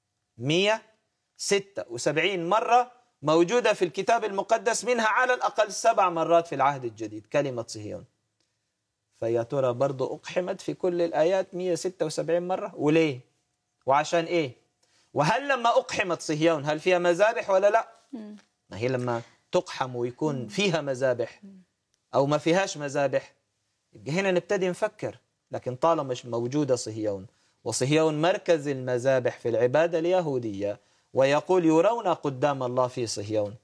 176 مرة موجودة في الكتاب المقدس منها على الأقل سبع مرات في العهد الجديد كلمة صهيون فيا ترى برضه أقحمت في كل الآيات 176 مرة وليه وعشان إيه وهل لما أقحمت صهيون هل فيها مذابح ولا لا ما هي لما تقحم ويكون فيها مذابح أو ما فيهاش مذابح يبقى هنا نبتدي نفكر لكن طالما مش موجودة صهيون وصهيون مركز المذابح في العبادة اليهودية ويقول يرون قدام الله في صهيون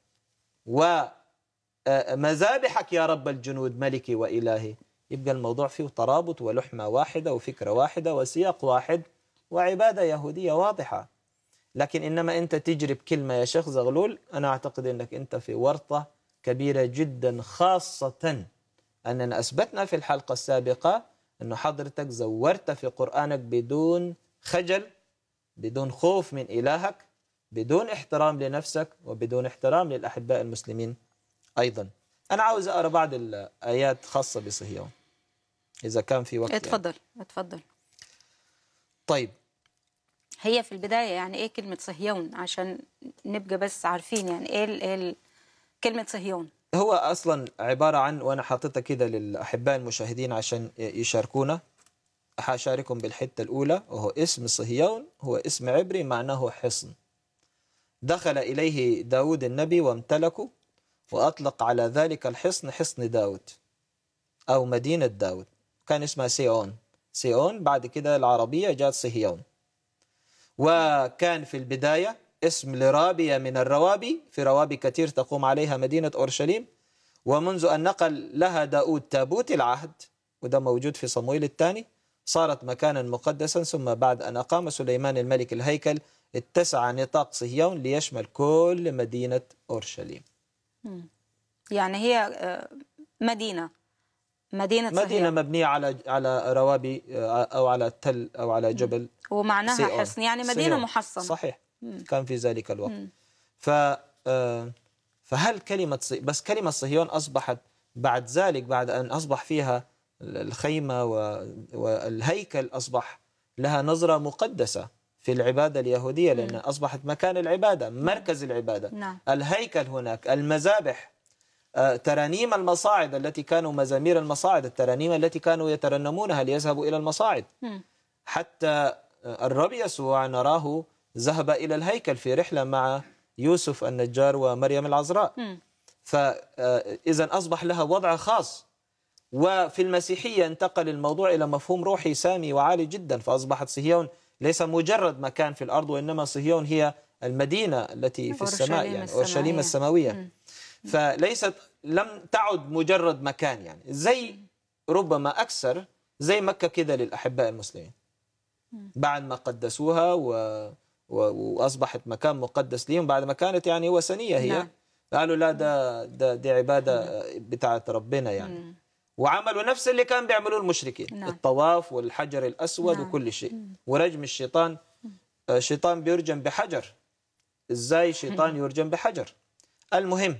ومذابحك يا رب الجنود ملكي وإلهي يبقى الموضوع فيه ترابط ولحمة واحدة وفكرة واحدة وسياق واحد وعبادة يهودية واضحة لكن إنما أنت تجري بكلمة يا شيخ زغلول أنا أعتقد أنك أنت في ورطة كبيرة جدا خاصة أننا أثبتنا في الحلقة السابقة أنه حضرتك زورت في قرآنك بدون خجل بدون خوف من إلهك بدون احترام لنفسك وبدون احترام للأحباء المسلمين أيضا أنا عاوز أقرأ بعض الآيات خاصة بصهيون إذا كان في وقت يعني. اتفضل اتفضل طيب هي في البداية يعني ايه كلمة صهيون عشان نبقى بس عارفين يعني ايه ال- ال- كلمة صهيون هو اصلا عباره عن وانا حاططها كده للاحباء المشاهدين عشان يشاركونا حاشاركهم بالحته الاولى وهو اسم صهيون هو اسم عبري معناه حصن دخل اليه داود النبي وامتلكه واطلق على ذلك الحصن حصن داود او مدينه داود كان اسمها سيون سيون بعد كده العربيه جات صهيون وكان في البداية اسم لرابية من الروابي في روابي كثير تقوم عليها مدينة أورشليم ومنذ أن نقل لها داود تابوت العهد وده موجود في صمويل الثاني صارت مكانا مقدسا ثم بعد أن أقام سليمان الملك الهيكل اتسع نطاق صهيون ليشمل كل مدينة أورشليم يعني هي آه، مدينة مدينة مدينة صهيون مبنية على على روابي آه، أو على تل أو على جبل ومعناها سيئون. حصن يعني مدينة سيئون. محصنة صحيح كان في ذلك الوقت ف آه، فهل كلمة صي... بس كلمة صهيون أصبحت بعد ذلك بعد أن أصبح فيها الخيمة و... والهيكل أصبح لها نظرة مقدسة في العبادة اليهودية لأن أصبحت مكان العبادة مركز العبادة نعم. الهيكل هناك المذابح آه، ترانيم المصاعد التي كانوا مزامير المصاعد الترانيم التي كانوا يترنمونها ليذهبوا إلى المصاعد مم. حتى الرب يسوع نراه ذهب إلى الهيكل في رحلة مع يوسف النجار ومريم العذراء مم. فإذا أصبح لها وضع خاص وفي المسيحية انتقل الموضوع إلى مفهوم روحي سامي وعالي جدا فأصبحت صهيون ليس مجرد مكان في الأرض وإنما صهيون هي المدينة التي في السماء أورشليم يعني السماوية. أورشليم السماوية فليست لم تعد مجرد مكان يعني زي ربما أكثر زي مكة كده للأحباء المسلمين بعد ما قدسوها و... و... وأصبحت مكان مقدس ليهم بعد ما كانت يعني وثنية هي نعم. قالوا لا ده ده دي عبادة بتاعت ربنا يعني وعملوا نفس اللي كان بيعملوه المشركين نعم. الطواف والحجر الأسود نعم. وكل شيء ورجم الشيطان آه، شيطان بيرجم بحجر ازاي شيطان يرجم بحجر المهم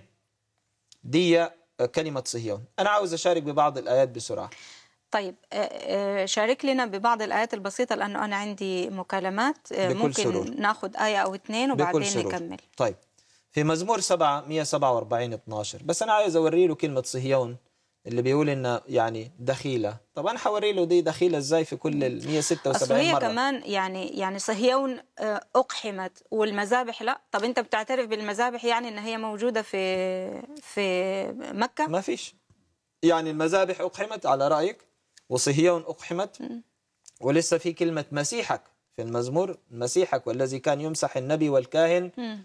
دي آه، كلمة صهيون أنا عاوز أشارك ببعض الآيات بسرعة طيب آه، آه، شارك لنا ببعض الآيات البسيطة لأنه أنا عندي مكالمات آه، بكل ممكن سرور. ناخذ آية أو اثنين بكل وبعدين سرور نكمل طيب في مزمور 7 147 12 بس أنا عايز أوري له كلمة صهيون اللي بيقول إنه يعني دخيلة طب أنا حوري له دي دخيلة إزاي في كل ال أصل 176 هي مرة كمان يعني يعني صهيون آه، أقحمت والمذابح لا طب أنت بتعترف بالمذابح يعني إن هي موجودة في في مكة ما فيش يعني المذابح أقحمت على رأيك وصهيون أقحمت ولسه في كلمة مسيحك في المزمور مسيحك والذي كان يمسح النبي والكاهن مم.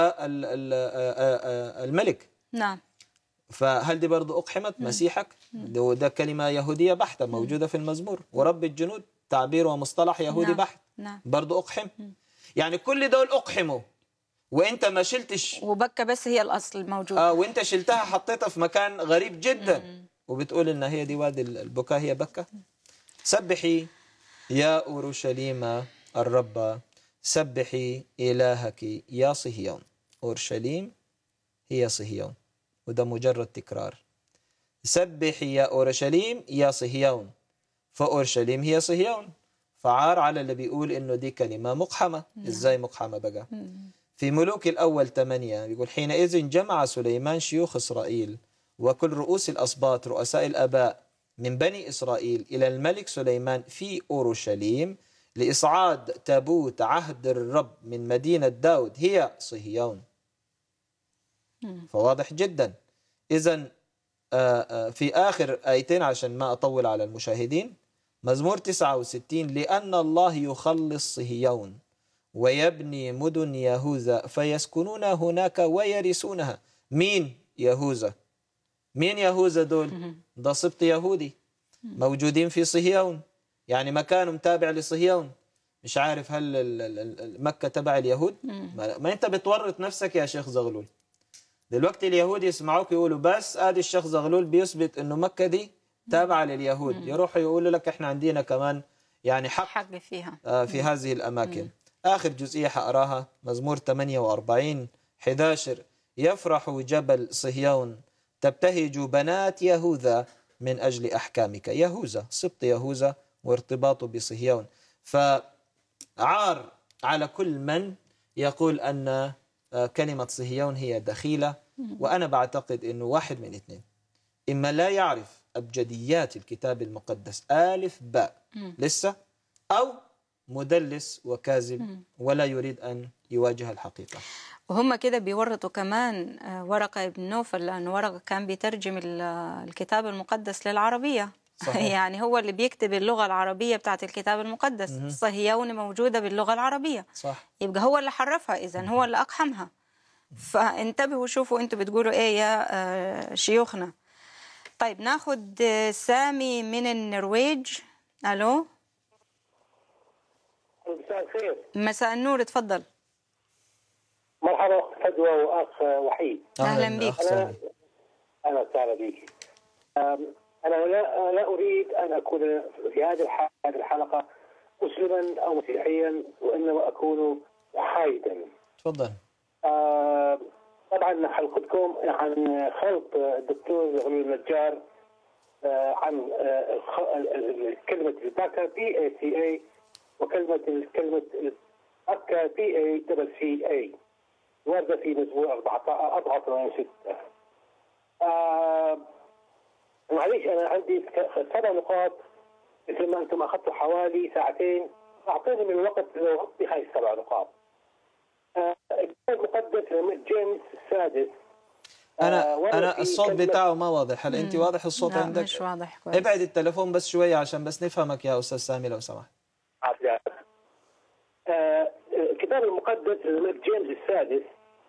والملك نعم فهل دي برضو أقحمت مسيحك ده, ده كلمة يهودية بحتة موجودة في المزمور ورب الجنود تعبير ومصطلح يهودي نعم. بحت نعم برضو أقحم يعني كل دول أقحموا وانت ما شلتش وبكة بس هي الأصل الموجود اه وانت شلتها حطيتها في مكان غريب جدا وبتقول ان هي دي وادي البكاء هي بكة سبحي يا اورشليم الرب سبحي الهك يا صهيون اورشليم هي صهيون وده مجرد تكرار سبحي يا اورشليم يا صهيون فاورشليم هي صهيون فعار على اللي بيقول انه دي كلمه مقحمه ازاي مقحمه بقى في ملوك الأول ثمانية يقول حينئذ جمع سليمان شيوخ إسرائيل وكل رؤوس الأسباط رؤساء الآباء من بني إسرائيل إلى الملك سليمان في أورشليم لإصعاد تابوت عهد الرب من مدينة داود هي صهيون فواضح جدا إذا في آخر آيتين عشان ما أطول على المشاهدين مزمور 69 لأن الله يخلص صهيون ويبني مدن يهوذا فيسكنون هناك ويرثونها مين يهوذا مين يهوذا دول ده سبط يهودي موجودين في صهيون يعني مكانهم تابع لصهيون مش عارف هل ال- ال- ال- مكة تبع اليهود ما, ما انت بتورط نفسك يا شيخ زغلول دلوقتي اليهود يسمعوك يقولوا بس ادي الشيخ زغلول بيثبت انه مكة دي تابعة لليهود يروحوا يقولوا لك احنا عندنا كمان يعني حق حق فيها آه، في هذه الأماكن آخر جزئية حأراها مزمور 48 11 يفرح جبل صهيون تبتهج بنات يهوذا من أجل أحكامك يهوذا سبط يهوذا وارتباطه بصهيون فعار على كل من يقول أن آه، كلمة صهيون هي دخيلة وأنا بعتقد أنه واحد من اثنين إما لا يعرف أبجديات الكتاب المقدس ألف باء لسه أو مدلس وكاذب ولا يريد أن يواجه الحقيقة وهم كده بيورطوا كمان آه، ورقة ابن نوفل لأنه ورقة كان بيترجم ال- الكتاب المقدس للعربية صحيح. يعني هو اللي بيكتب اللغة العربية بتاعت الكتاب المقدس صهيون موجودة باللغة العربية صح يبقى هو اللي حرفها إذا هو اللي أقحمها فانتبهوا شوفوا انتوا بتقولوا ايه يا آه، شيوخنا طيب ناخد آه، سامي من النرويج الو مساء الخير مساء النور اتفضل مرحبا اخت فدوى واخ وحيد أهلاً بيك. أخ سامي. اهلا وسهلا بك أم، انا لا لا اريد ان اكون في هذه الح- هذه الحلقه مسلما او مسيحيا وانما اكون محايدا. تفضل آه، طبعا حلقتكم عن خلط الدكتور غلول النجار آه، عن آه، الخ- ال- ال- كلمه الباكا بي اي سي اي وكلمه كلمه الباكا بي اي دبل سي اي وارده في مزمور 84 6 آه معليش انا عندي ك- سبع نقاط مثل ما انتم اخذتوا حوالي ساعتين اعطيني من الوقت لاغطي هاي السبع نقاط. آه، الكتاب المقدس لميت جيمس السادس آه، انا ورد انا فيه الصوت كلمة- بتاعه ما واضح هل انت واضح الصوت لا عندك مش واضح كويس ابعد التليفون بس شويه عشان بس نفهمك يا استاذ سامي لو سمحت عافية. آه، الكتاب المقدس لميت جيمس السادس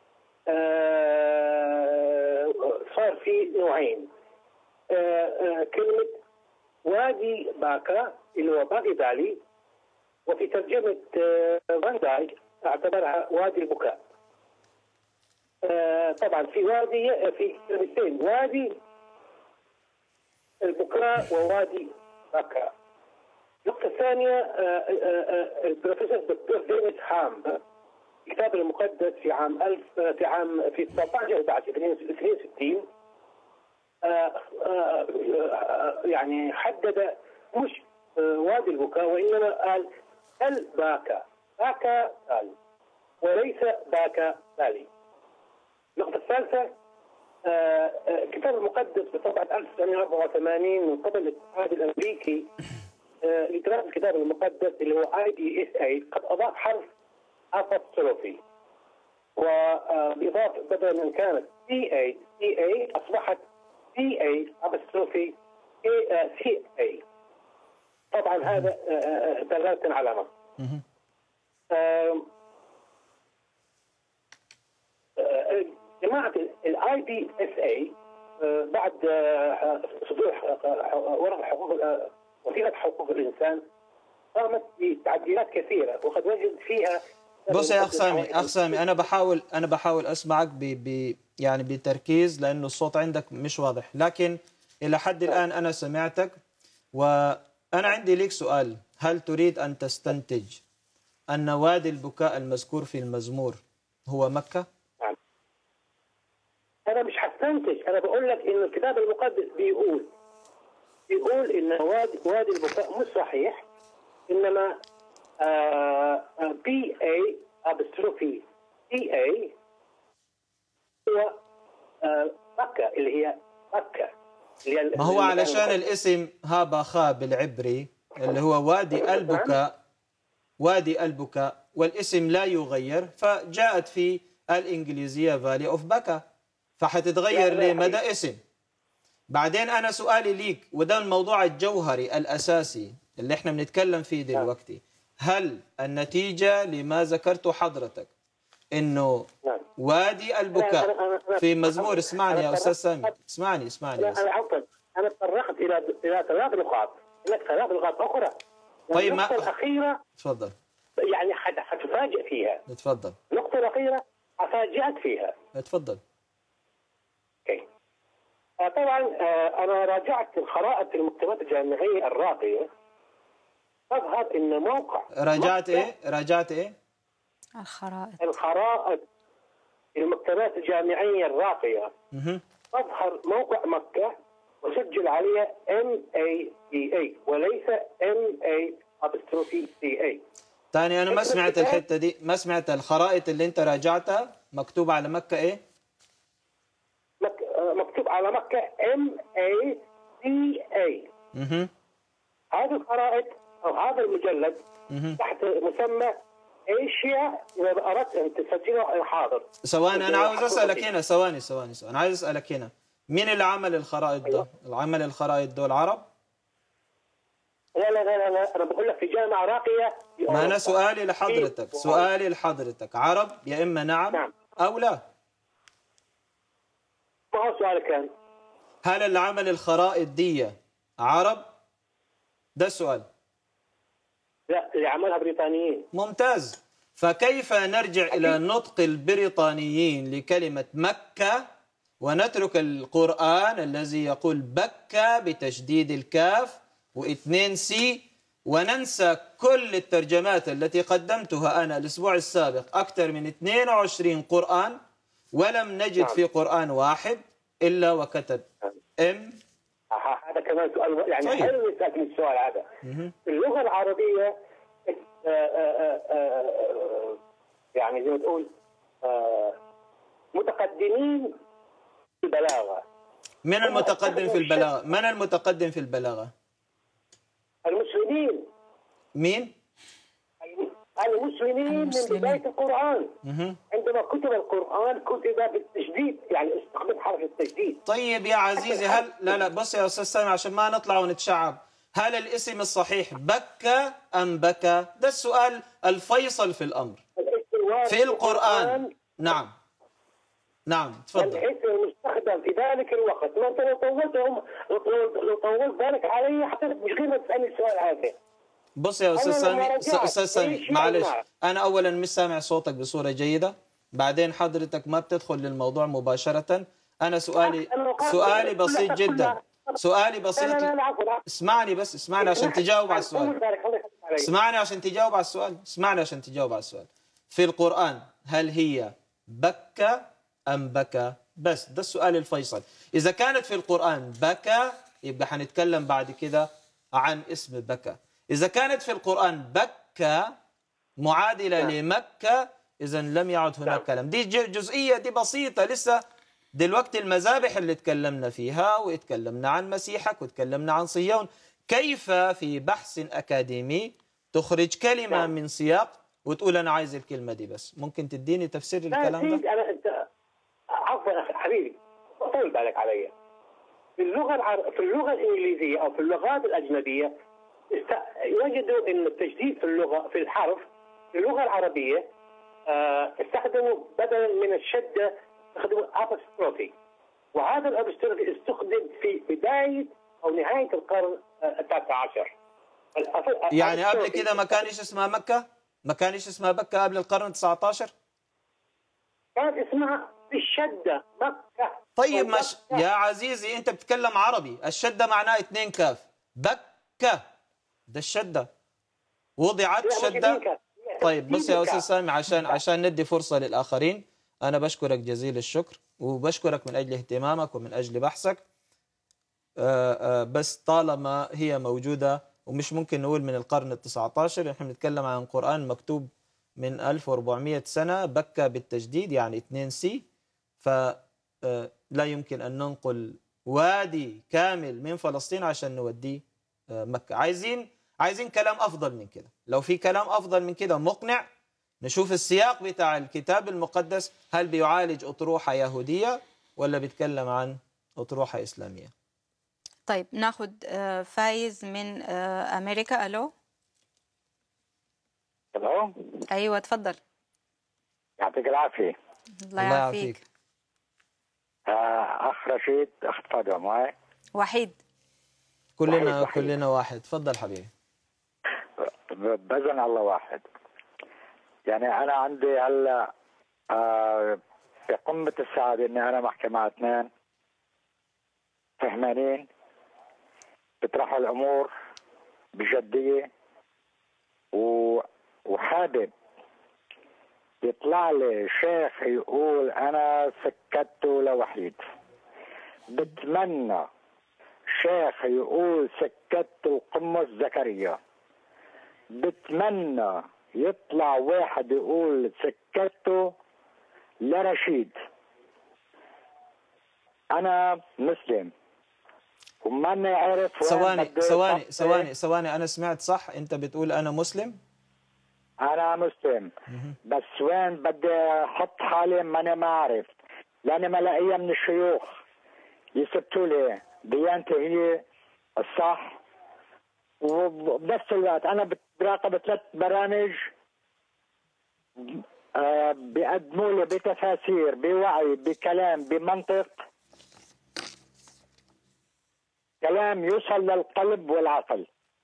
آه، صار فيه نوعين آه، آه، كلمة وادي باكا اللي هو باقي بالي وفي ترجمة آه، فان دايك اعتبرها وادي البكاء آه، طبعا في وادي في كلمتين وادي البكاء ووادي باكا النقطة الثانية آه، آه، آه، البروفيسور الدكتور ديفيد هام الكتاب المقدس في عام 1000 آه، في عام في 19 11 62 آه، آه، آه، يعني حدد مش آه، وادي البكاء وانما قال الباكا باكا قال وليس باكا بالي النقطة الثالثة آه، آه، الكتاب المقدس بطبعة 1984 من قبل الاتحاد الامريكي آه، لدراسة الكتاب المقدس اللي هو اي دي اس اي قد اضاف حرف ابوستروفي وبإضافة بدلا من كانت سي اي سي اي اصبحت سي اي ابوستروفي سي اي طبعا هذا آه، آه، دلالة على نص مهم. آم، آه، جماعة الاي بي اس اي بعد آه، صدور آه، ورقة حقوق آه، وثيقة حقوق الإنسان قامت بتعديلات كثيرة وقد وجد فيها بص يا اخ سامي اخ سامي انا بحاول انا بحاول اسمعك ب ب يعني بتركيز لانه الصوت عندك مش واضح لكن الى حد الان انا سمعتك وانا عندي لك سؤال هل تريد ان تستنتج ان وادي البكاء المذكور في المزمور هو مكه أنا مش هستنتج أنا بقول لك إن الكتاب المقدس بيقول بيقول إن وادي وادي البكاء مش صحيح إنما بي اي ابستروفي بي اي هو آه، مكة اللي هي مكة اللي هي ما هو اللي- علشان الاسم هابا خا بالعبري اللي هو وادي البكاء وادي البكاء والاسم لا يغير فجاءت في الانجليزيه فالي اوف بكا فحتتغير لا، لا، لمدى حبيبي. اسم بعدين انا سؤالي ليك وده الموضوع الجوهري الاساسي اللي احنا بنتكلم فيه دلوقتي هل النتيجه لما ذكرته حضرتك انه نعم. وادي أنا- أنا- البكاء أنا- في مزمور اسمعني يا أنا- استاذ سامي اسمعني اسمعني لا بس. انا عفوا انا تطرقت الى الى ثلاث نقاط هناك ثلاث نقاط اخرى طيب، ما- النقطة الأخيرة تفضل يعني حت- حتفاجئ فيها تفضل النقطة الأخيرة أفاجأت فيها تفضل أوكي. آه، طبعا آه، أنا راجعت الخرائط المكتبات الجامعية الراقية تظهر أن موقع راجعت مكة- ايه راجعت ايه الخرائط الخرائط المكتبات الجامعية الراقية مهم. تظهر موقع مكة وسجل عليها ام اي بي اي وليس ام اي ابستروفي سي اي تاني انا ما فكرة سمعت الكتاب- الحته دي ما سمعت الخرائط اللي انت راجعتها مكتوب على مكه ايه مك- آه، مكتوب على مكة ام اي سي اي مهم. هذه الخرائط او هذا المجلد مهم. تحت مسمى ايشيا اذا اردت ان تسجله حاضر ثواني انا عاوز اسالك هنا ثواني ثواني ثواني. انا عايز اسالك هنا مين اللي عمل الخرائط ده؟ عمل الخرائط دول عرب؟ لا لا لا لا, لا. انا بقول لك في جامعه راقيه في ما انا أوروبا. سؤالي لحضرتك في- سؤالي لحضرتك عرب يا اما نعم نعم. او لا ما هو سؤالك كان هل اللي عمل الخرائط دي عرب؟ ده السؤال لا اللي عملها بريطانيين ممتاز فكيف نرجع إلى نطق البريطانيين لكلمة مكة ونترك القرآن الذي يقول بكى بتشديد الكاف واثنين سي وننسى كل الترجمات التي قدمتها أنا الأسبوع السابق أكثر من 22 قرآن ولم نجد في قرآن واحد إلا وكتب ام آه، هذا كمان سؤال يعني طيب. حلو يسألني السؤال هذا في اللغة العربية آه، آه، آه، آه، يعني زي ما تقول آه، متقدمين في البلاغة من المتقدم في البلاغة من المتقدم في البلاغة المسلمين مين المسلمين من المسلمين. بداية القرآن مهم. عندما كتب القرآن كتب بالتشديد يعني استخدم حرف التشديد طيب يا عزيزي هل لا لا بص يا استاذ سامي عشان ما نطلع ونتشعب هل الاسم الصحيح بكى ام بكى ده السؤال الفيصل في الامر الاستواء في القرآن نعم نعم تفضل الاسم المستخدم في ذلك الوقت ما انت لو طولت لو لو طولت بالك علي حضرتك مش غير ما تسالني السؤال هذا بص يا استاذ أنا سامي لما رجعت استاذ سامي أي شيء معلش أسمع. انا اولا مش سامع صوتك بصوره جيده بعدين حضرتك ما بتدخل للموضوع مباشره انا سؤالي أنا قاعد- سؤالي كلها- بسيط جدا كلها- سؤالي لا بسيط لا لا عفوا عفوا. اسمعني بس اسمعني عشان تجاوب على السؤال طول بالك، الله يخليك علي. اسمعني عشان تجاوب على السؤال اسمعني عشان تجاوب على السؤال في القرآن هل هي بكى أم بكى بس ده السؤال الفيصل إذا كانت في القرآن بكى يبقى حنتكلم بعد كده عن اسم بكى إذا كانت في القرآن بكى معادلة نعم. لمكة إذا لم يعد هناك نعم. كلام دي ج- جزئية دي بسيطة لسه دلوقتي المذابح اللي تكلمنا فيها واتكلمنا عن مسيحك وتكلمنا عن صهيون كيف في بحث أكاديمي تخرج كلمة نعم. من سياق وتقول أنا عايز الكلمة دي بس ممكن تديني تفسير لا الكلام ده سيد انا انت عفوا أخي- حبيبي طول بالك علي في اللغه العر... في اللغه الانجليزيه او في اللغات الاجنبيه است... يجدوا ان التجديد في اللغه في الحرف في اللغه العربيه آه، استخدموا بدلا من الشده استخدموا ابستروفي وهذا الابستروفي استخدم في بدايه او نهايه القرن آه، التاسع عشر الأف- يعني قبل الأبستروفي كده ما كانش اسمها مكة ما كانش اسمها مكة قبل القرن 19 كان اسمها بالشده مكه طيب مش ومكة. يا عزيزي انت بتتكلم عربي الشدة معناه اتنين كاف بكة ده الشدة وضعت لا، مش شدة اتنين كاف. طيب بص يا اتنين استاذ كاف. سامي عشان عشان ندي فرصة للآخرين أنا بشكرك جزيل الشكر وبشكرك من أجل اهتمامك ومن أجل بحثك آه، آه، بس طالما هي موجودة ومش ممكن نقول من القرن ال 19 احنا بنتكلم عن قرآن مكتوب من 1400 سنة بكى بالتجديد يعني 2 سي فلا يمكن أن ننقل وادي كامل من فلسطين عشان نوديه آه، مكة عايزين عايزين كلام أفضل من كده لو في كلام أفضل من كده مقنع نشوف السياق بتاع الكتاب المقدس هل بيعالج أطروحة يهودية ولا بيتكلم عن أطروحة إسلامية طيب ناخد آه، فايز من آه، أمريكا ألو الو أيوة تفضل يعطيك العافيه الله يعافيك آه، اخ رشيد اخ فاطمه معي كلنا وحيد، وحيد. كلنا واحد تفضل حبيبي ب- باذن الله واحد يعني انا عندي هلا آه، في قمه السعاده اني انا بحكي مع اثنين فهمانين بيطرحوا الامور بجديه و... وحابب يطلع لي شيخ يقول انا سكت لوحيد بتمنى شيخ يقول سكت القمص زكريا بتمنى يطلع واحد يقول سكته لرشيد انا مسلم وماني عارف وين ثواني بدي ثواني أحط- ثواني ثواني أنا سمعت صح أنت بتقول أنا مسلم انا مسلم بس وين بدي احط حالي ماني ما اعرف لاني ملاقيه من الشيوخ يثبتوا لي ديانتي هي الصح وبنفس الوقت انا براقب ثلاث برامج آه، بيقدموا لي بتفاسير بوعي بكلام بمنطق كلام يوصل للقلب والعقل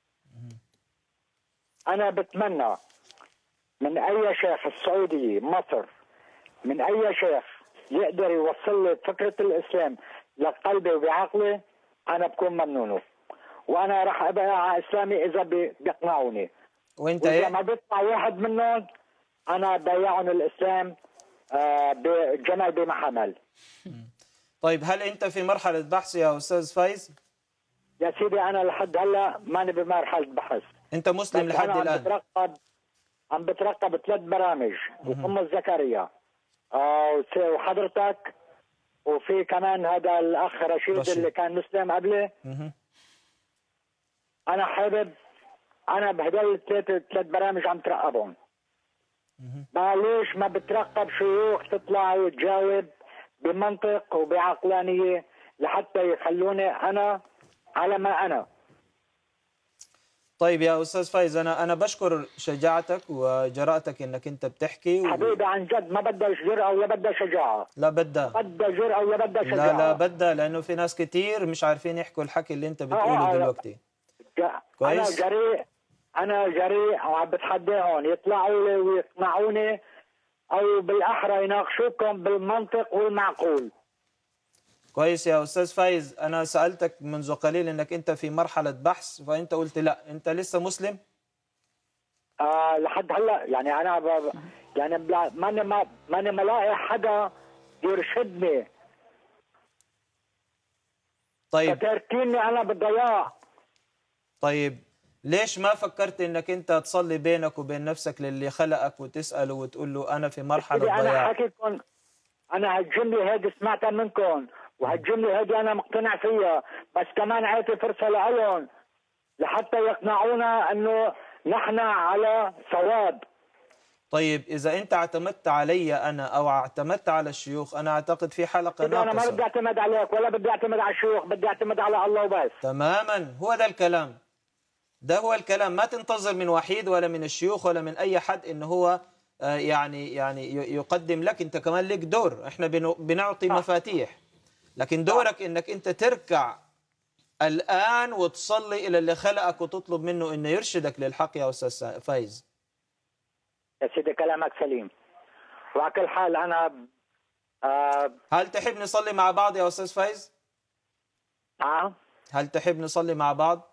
انا بتمنى من اي شيخ السعودية مصر من اي شيخ يقدر يوصل لي فكره الاسلام لقلبي وبعقلي انا بكون ممنونه وانا راح ابقى على اسلامي اذا بي- بيقنعوني وانت واذا ما ايه بيطلع واحد منهم انا بيعهم الاسلام آه، بجمل بما حمل طيب هل انت في مرحله بحث يا استاذ فايز يا سيدي انا لحد هلا ماني بمرحله بحث انت مسلم بس لحد أنا عم الان بترقب عم بترقب ثلاث برامج وام زكريا آه وس- وحضرتك وفي كمان هذا الاخ رشيد, رشيد. اللي كان مسلم قبلي مهم. انا حابب انا بهدول الثلاث ثلاث برامج عم ترقبهم معليش ما بترقب شيوخ تطلع وتجاوب بمنطق وبعقلانيه لحتى يخلوني انا على ما انا طيب يا استاذ فايز انا انا بشكر شجاعتك وجرأتك انك انت بتحكي و... حبيبي عن جد ما بدها جرأة ولا بدها شجاعة لا بدها بدها جرأة ولا بدها شجاعة لا لا بدها لانه في ناس كتير مش عارفين يحكوا الحكي اللي انت آه، بتقوله آه، دلوقتي ج- انا كويس. جريء انا جريء وعم بتحداهم يطلعوا لي ويقنعوني او بالاحرى يناقشوكم بالمنطق والمعقول كويس يا استاذ فايز انا سالتك منذ قليل انك انت في مرحله بحث فانت قلت لا انت لسه مسلم آه لحد هلا يعني انا ب... ب- يعني بلا- ماني ما ماني ملاقي حدا يرشدني طيب فتركيني انا بالضياع طيب ليش ما فكرت انك انت تصلي بينك وبين نفسك للي خلقك وتساله وتقول له انا في سيدي مرحله انا ضياع حكيكم انا هالجمله هذه سمعتها منكم وهالجمله هذه انا مقتنع فيها بس كمان عاطي فرصه لهم لحتى يقنعونا انه نحن على صواب طيب اذا انت اعتمدت علي انا او اعتمدت على الشيوخ انا اعتقد في حلقه إذا انا ما بدي ناقصه اعتمد عليك ولا بدي اعتمد على الشيوخ بدي اعتمد على الله وبس تماما هو ده الكلام ده هو الكلام ما تنتظر من وحيد ولا من الشيوخ ولا من اي حد ان هو آه، يعني يعني ي- يقدم لك انت كمان لك دور احنا بنو- بنعطي مفاتيح لكن دورك انك انت تركع الان وتصلي الى اللي خلقك وتطلب منه انه يرشدك للحق يا استاذ فايز يا سيدي كلامك سليم وعلى كل حال انا آه هل تحب نصلي مع بعض يا استاذ فايز آه هل تحب نصلي مع بعض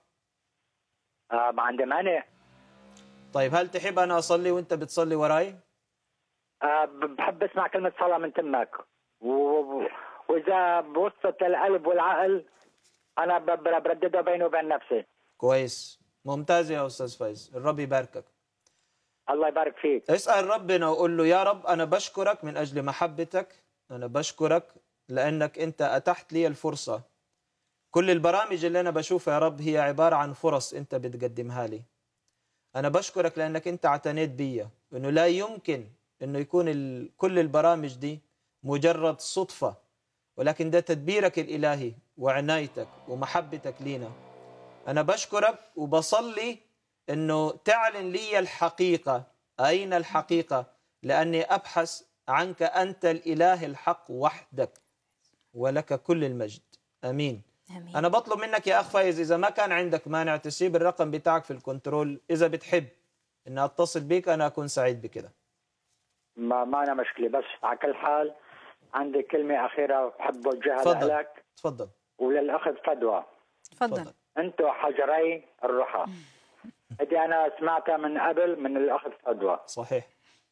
آه ما عندي مانع طيب هل تحب انا اصلي وانت بتصلي وراي آه ب- بحب اسمع كلمه صلاه من تمك و... و- واذا بوسط القلب والعقل انا ب- ب- برددها بيني وبين نفسي كويس ممتاز يا استاذ فايز الرب يباركك الله يبارك فيك اسأل ربنا وقول له يا رب أنا بشكرك من أجل محبتك أنا بشكرك لأنك أنت أتحت لي الفرصة كل البرامج اللي أنا بشوفها يا رب هي عبارة عن فرص أنت بتقدمها لي أنا بشكرك لأنك أنت اعتنيت بيا وأنه لا يمكن أنه يكون ال... كل البرامج دي مجرد صدفة ولكن ده تدبيرك الإلهي وعنايتك ومحبتك لينا أنا بشكرك وبصلي أنه تعلن لي الحقيقة أين الحقيقة لأني أبحث عنك أنت الإله الحق وحدك ولك كل المجد أمين امين أنا بطلب منك يا أخ فايز إذا ما كان عندك مانع تسيب الرقم بتاعك في الكنترول إذا بتحب إن أتصل بيك أنا أكون سعيد بكده ما ما أنا مشكله بس على كل حال عندي كلمه اخيره بحب اوجهها تفضل. لك تفضل وللاخذ فدوى تفضل انتم حجري الرحى هذه انا سمعتها من قبل من الاخذ فدوى صحيح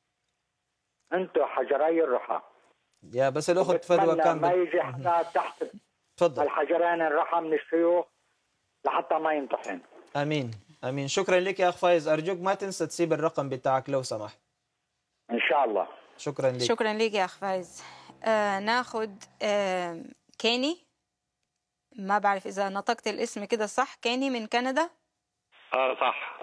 انتم حجري الرحى يا بس الأخت فدوى بتمنى كان ما بد- يجي حدا تحت تفضل الحجرين الرحى من الشيوخ لحتى ما ينطحن أمين أمين شكرا لك يا أخ فايز أرجوك ما تنسى تسيب الرقم بتاعك لو سمحت ان شاء الله شكرا لك شكرا ليك يا اخ فايز آه ناخد آه كيني ما بعرف اذا نطقت الاسم كده صح كيني من كندا اه صح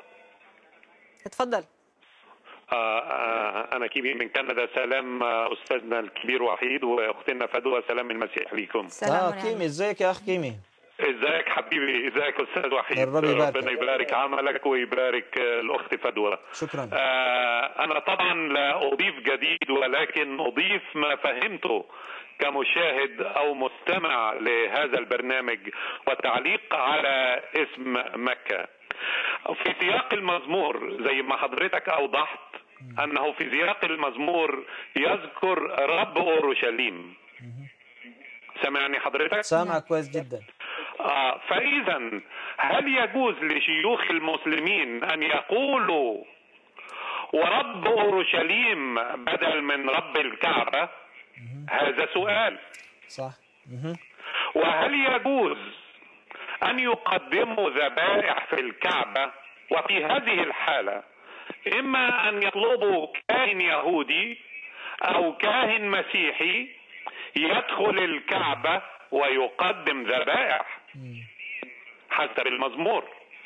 اتفضل آه آه انا كيمي من كندا سلام آه استاذنا الكبير وحيد واختنا فدوى سلام المسيح ليكم سلام آه ونعم. كيمي ازيك يا أخ كيمي ازيك حبيبي ازيك استاذ وحيد الرب يباركك. ربنا يبارك عملك ويبارك آه، الاخت فدوى شكرا آه انا طبعا لا اضيف جديد ولكن اضيف ما فهمته كمشاهد او مستمع لهذا البرنامج وتعليق على اسم مكه في سياق المزمور زي ما حضرتك اوضحت أنه في سياق المزمور يذكر رب أورشليم سمعني حضرتك؟ سامعك كويس جدا آه فإذا هل يجوز لشيوخ المسلمين أن يقولوا ورب أورشليم بدل من رب الكعبة هذا سؤال صح مهم. وهل يجوز أن يقدموا ذبائح في الكعبة وفي هذه الحالة إما أن يطلبوا كاهن يهودي أو كاهن مسيحي يدخل الكعبة ويقدم ذبائح حسب المزمور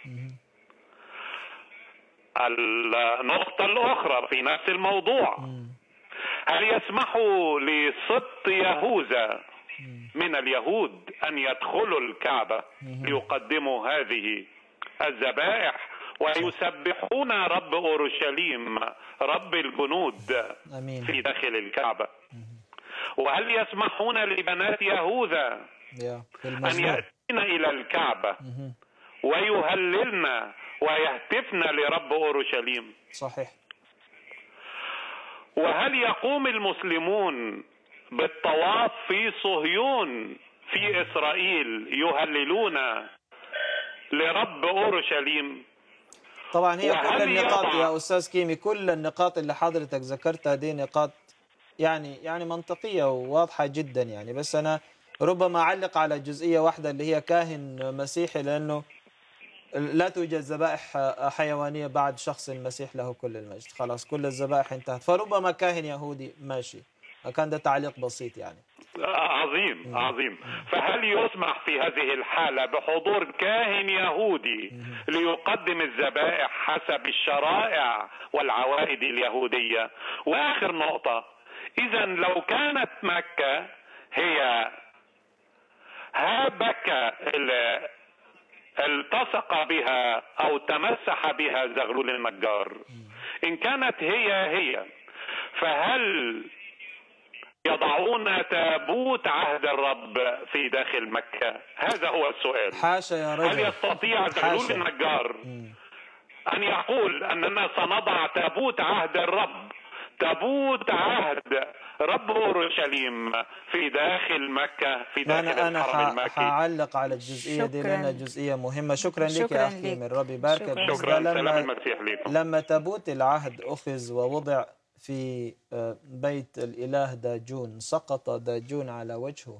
النقطة الأخرى في نفس الموضوع هل يسمح لسبط يهوذا من اليهود أن يدخلوا الكعبة ليقدموا هذه الذبائح ويسبحون رب أورشليم رب الجنود امين في داخل الكعبة وهل يسمحون لبنات يهوذا يا في أن المزمور يأتين إلى الكعبة ويهللن ويهتفن لرب أورشليم صحيح وهل يقوم المسلمون بالطواف في صهيون في إسرائيل يهللون لرب أورشليم طبعا هي وهل كل النقاط يضع- يا استاذ كيمي كل النقاط اللي حضرتك ذكرتها دي نقاط يعني يعني منطقيه وواضحه جدا يعني بس انا ربما اعلق على جزئيه واحده اللي هي كاهن مسيحي لانه لا توجد ذبائح حيوانيه بعد شخص المسيح له كل المجد خلاص كل الذبائح انتهت فربما كاهن يهودي ماشي كان ده تعليق بسيط يعني عظيم عظيم فهل يسمح في هذه الحالة بحضور كاهن يهودي ليقدم الذبائح حسب الشرائع والعوائد اليهودية وآخر نقطة إذا لو كانت مكة هي هابك اللي التصق بها أو تمسح بها زغلول النجار إن كانت هي هي فهل يضعون تابوت عهد الرب في داخل مكة هذا هو السؤال حاشا يا هل رجل يستطيع زغلول حاشا. النجار أن يقول أننا سنضع تابوت عهد الرب تابوت عهد رب أورشليم في داخل مكة في داخل انا انا الحرم ح- المكي حعلق على الجزئيه دي شكراً. لانها جزئيه مهمه شكرا لك شكراً يا اخ لك. كيمي الرب يباركك شكراً. بس شكرا ده سلام لما المسيح لكم لما تابوت العهد أخذ ووضع في آه، بيت الإله داجون سقط داجون على وجهه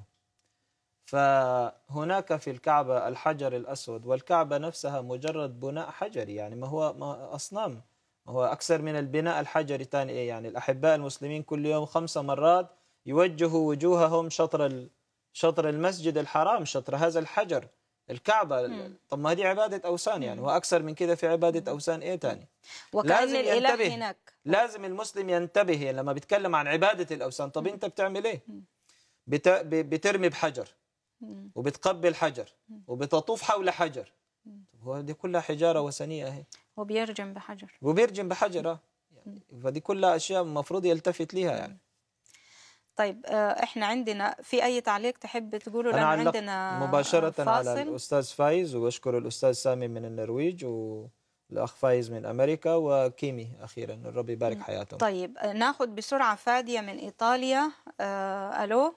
فهناك في الكعبة الحجر الأسود والكعبة نفسها مجرد بناء حجري يعني ما هو ما أصنام ما هو أكثر من البناء الحجري تاني إيه يعني الأحباء المسلمين كل يوم خمس مرات يوجهوا وجوههم شطر ال- شطر المسجد الحرام شطر هذا الحجر الكعبة طب ما هذه عبادة أوثان يعني وأكثر من كده في عبادة أوثان إيه تاني وكأن لازم الإله ينتبه. هناك لازم المسلم ينتبه لما بيتكلم عن عبادة الأوثان طب أنت بتعمل إيه بت... ب- بترمي بحجر وبتقبل حجر وبتطوف حول حجر طب هو دي كلها حجارة وثنية أهي وبيرجم بحجر وبيرجم بحجر آه. يعني فدي كلها أشياء المفروض يلتفت ليها يعني طيب آه، احنا عندنا في اي تعليق تحب تقوله أنا لأن علقت عندنا مباشرة على فاصل الأستاذ فايز وأشكر الأستاذ سامي من النرويج والأخ فايز من أمريكا وكيمي أخيرا الرب يبارك حياتهم طيب آه، ناخد بسرعة فادية من إيطاليا آه، ألو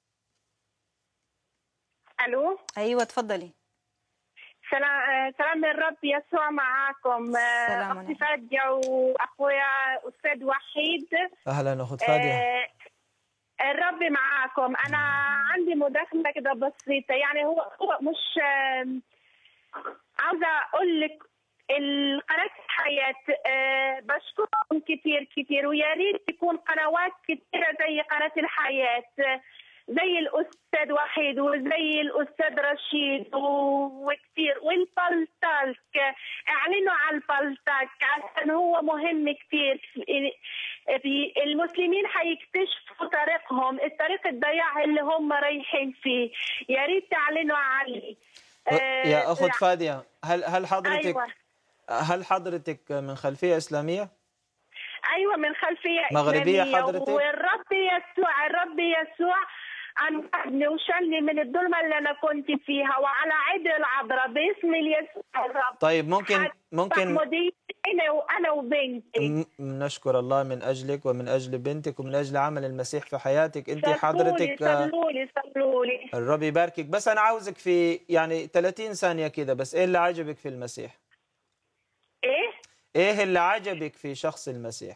الو أيوة تفضلي سلام آه، سلام الرب يسوع معاكم آه، سلام اختي فادية واخويا استاذ وحيد أهلا أخت فادية آه، الرب معاكم انا عندي مداخله كده بسيطه يعني هو هو مش آم، عاوزه اقول لك القناة الحياة آه، بشكركم كتير كتير ويا ريت تكون قنوات كتيرة زي قناة الحياة آه، زي الأستاذ وحيد وزي الأستاذ رشيد و- وكتير والبلتالك آه، اعلنوا على البلتالك عشان هو مهم كتير في- المسلمين هيكتشفوا طريقهم الطريق الضياع اللي هم رايحين فيه يا ريت تعلنوا عليه آه، يا أخت فادية هل هل حضرتك أيوة. هل حضرتك من خلفية إسلامية؟ ايوه من خلفيه مغربية إسلامية. حضرتك؟ والرب يسوع الرب يسوع انقذني وشلني من الظلمه اللي انا كنت فيها وعلى عيد العذراء باسم يسوع الرب طيب ممكن ممكن مدين انا وانا وبنتي م- نشكر الله من اجلك ومن اجل بنتك ومن اجل عمل المسيح في حياتك انت صلولي حضرتك آه، صلولي صلولي الرب يباركك بس انا عاوزك في يعني 30 ثانيه كده بس ايه اللي عجبك في المسيح ايه ايه اللي عجبك في شخص المسيح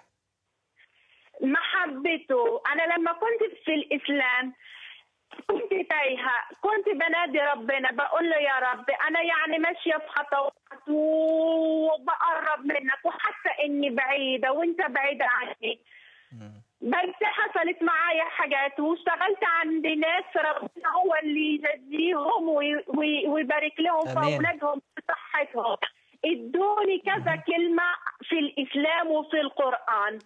محبته انا لما كنت في الاسلام كنت تايهه كنت بنادي ربنا بقول له يا رب انا يعني ماشيه في خطوات وبقرب منك وحاسه اني بعيده وانت بعيده عني بس حصلت معايا حاجات واشتغلت عند ناس ربنا هو اللي يجزيهم وي- وي- ويبارك لهم في آمين. اولادهم في صحتهم ادوني كذا كلمه في الاسلام وفي القران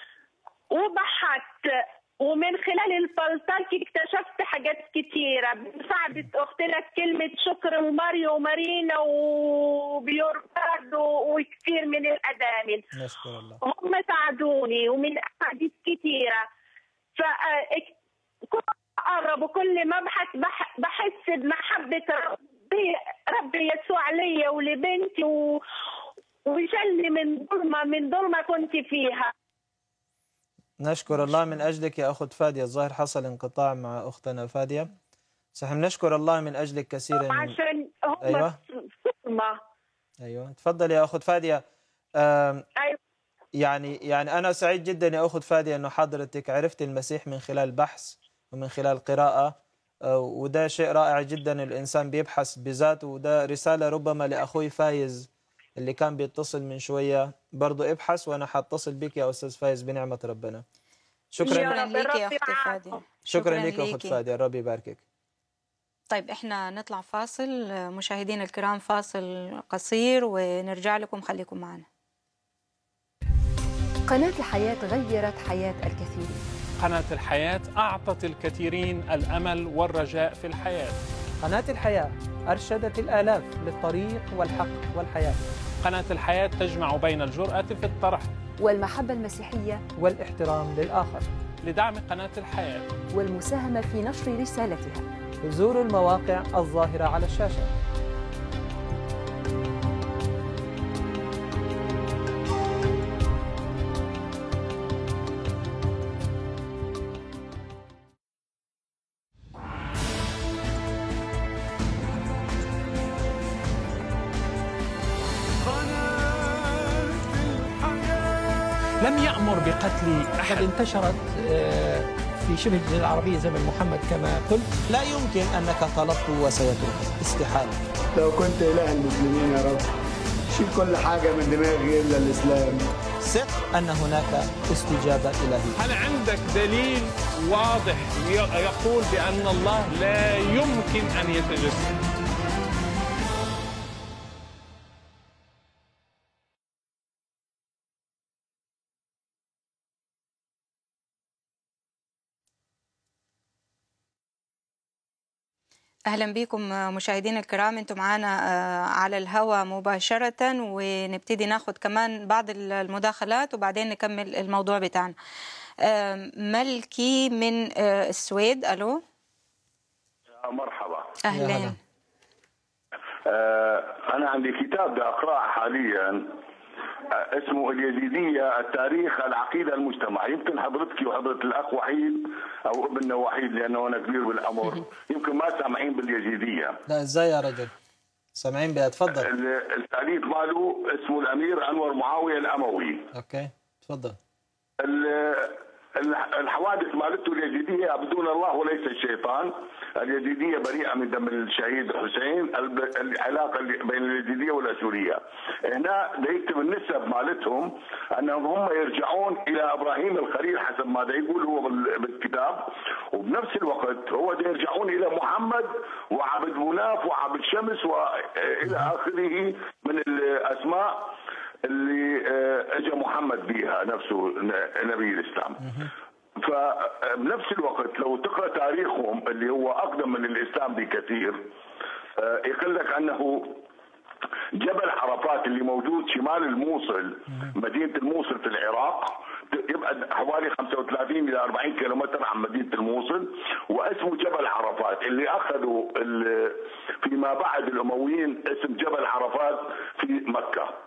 وبحثت ومن خلال الفلترك اكتشفت حاجات كتيرة بمساعدة أختنا كلمة شكر وماريو ومارينا وبيوربارد وكتير من الأدامن نشكر الله هم ساعدوني ومن أحاديث كتيرة ف كل ما أقرب وكل ما أبحث بح- بحس بمحبة ربي ربي يسوع ليا ولبنتي و... وشلني من ظلمة من ظلمة كنت فيها نشكر الله من اجلك يا اخت فاديه الظاهر حصل انقطاع مع اختنا فاديه صحيح نشكر الله من اجلك كثيرا عشان هم أيوة. في ظلمة ايوه تفضل يا اخت فاديه آم، أيوة. يعني يعني انا سعيد جدا يا اخت فاديه انه حضرتك عرفت المسيح من خلال بحث ومن خلال قراءه آه، وده شيء رائع جدا الانسان بيبحث بذاته وده رساله ربما لاخوي فايز اللي كان بيتصل من شويه برضه ابحث وانا حاتصل بك يا استاذ فايز بنعمه ربنا شكرا يا شكرا رب، ليك يا ربي اختي معاكم. فاديه شكرا لك اخت ليكي. فاديه الرب يباركك طيب احنا نطلع فاصل مشاهدينا الكرام فاصل قصير ونرجع لكم خليكم معنا قناة الحياة غيرت حياة الكثيرين قناة الحياة أعطت الكثيرين الأمل والرجاء في الحياة قناة الحياة أرشدت الآلاف للطريق والحق والحياة قناة الحياة تجمع بين الجرأة في الطرح والمحبة المسيحية والاحترام للآخر لدعم قناة الحياة والمساهمة في نشر رسالتها زوروا المواقع الظاهرة على الشاشة لم يأمر بقتل قد أحد انتشرت آه، في شبه الجزيرة العربية زمن محمد كما قلت لا يمكن انك طلبت وسيكون استحاله لو كنت إله المسلمين يا رب شيل كل حاجة من دماغي إلا الإسلام ثق ان هناك استجابه الهيه هل عندك دليل واضح ي- يقول بأن الله لا يمكن أن يتجسد اهلا بكم مشاهدينا الكرام انتم معنا آه، على الهواء مباشره ونبتدي ناخد كمان بعض المداخلات وبعدين نكمل الموضوع بتاعنا آم، ملكي من آه، السويد الو مرحبا يا هلا. اهلين آه، أنا عندي كتاب بدي أقرأه حاليا آه، اسمه اليزيدية التاريخ العقيدة المجتمع يمكن حضرتك وحضرة الأخ وحيد أو ابننا وحيد لأنه أنا كبير بالعمر يمكن ما سامعين باليزيدية لا ازاي يا رجل سامعين بها تفضل ال- التاريخ ماله اسمه الأمير أنور معاوية الأموي اوكي تفضل ال- ال- الحوادث مالته اليزيدية يعبدون الله وليس الشيطان اليزيدية بريئة من دم الشهيد حسين الب- العلاقة اللي بين اليزيدية والأسورية هنا ده يكتب النسب مالتهم أنهم هم يرجعون إلى إبراهيم الخليل حسب ما ده يقول هو بال- بالكتاب وبنفس الوقت هو ده يرجعون إلى محمد وعبد مناف وعبد شمس وإلى آخره من الأسماء اللي آه، اجى محمد بيها نفسه ن- نبي الاسلام فبنفس الوقت لو تقرا تاريخهم اللي هو اقدم من الاسلام بكثير آه، يقول لك انه جبل عرفات اللي موجود شمال الموصل مدينه الموصل في العراق يبعد حوالي 35 الى 40 كيلومتر عن مدينه الموصل واسمه جبل عرفات اللي اخذوا ال- فيما بعد الامويين اسم جبل عرفات في مكه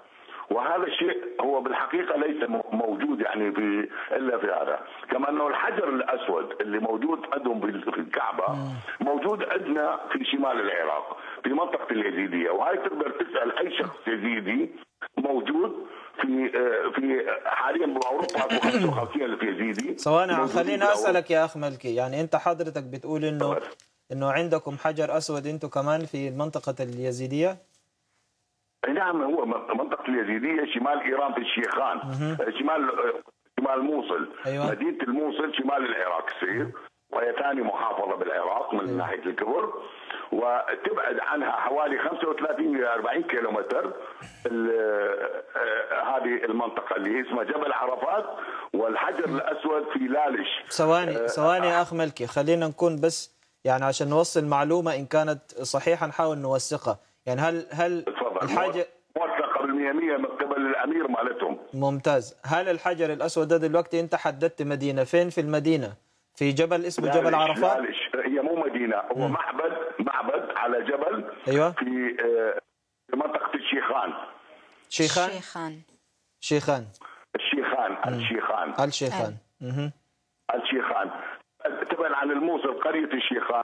وهذا الشيء هو بالحقيقه ليس م- موجود يعني في الا في هذا كما انه الحجر الاسود اللي موجود عندهم في في الكعبه موجود عندنا في شمال العراق في منطقه اليزيديه وهي تقدر تسال اي شخص يزيدي موجود في آه، في حاليا باوروبا اكو 55 الف يزيدي ثواني موجودين خليني في أوروبا. اسالك يا اخ ملكي يعني انت حضرتك بتقول انه انه عندكم حجر اسود انتم كمان في منطقه اليزيديه أي نعم هو م- منطقة اليزيدية شمال إيران في الشيخان شمال شمال موصل أيوة. مدينة الموصل شمال العراق تصير وهي ثاني محافظة بالعراق من ناحية الكبر وتبعد عنها حوالي 35 إلى 40 كيلومتر ال- آه، هذه المنطقة اللي اسمها جبل عرفات والحجر الأسود في لالش ثواني آه، ثواني يا اخ ملكي خلينا نكون بس يعني عشان نوصل معلومه ان كانت صحيحه نحاول نوثقها يعني هل هل الحاجه موثقة بالمية مية من قبل الأمير مالتهم ممتاز هل الحجر الاسود ده دلوقتي انت حددت مدينه فين في المدينه في جبل اسمه جبل لالش- عرفات لالش هي مو مدينه هو معبد معبد على جبل ايوه في آه، في منطقه الشيخان شيخان شيخان شيخان الشيخان الشيخان الشيخان مهم. الشيخان تبعد عن الموصل قريه الشيخان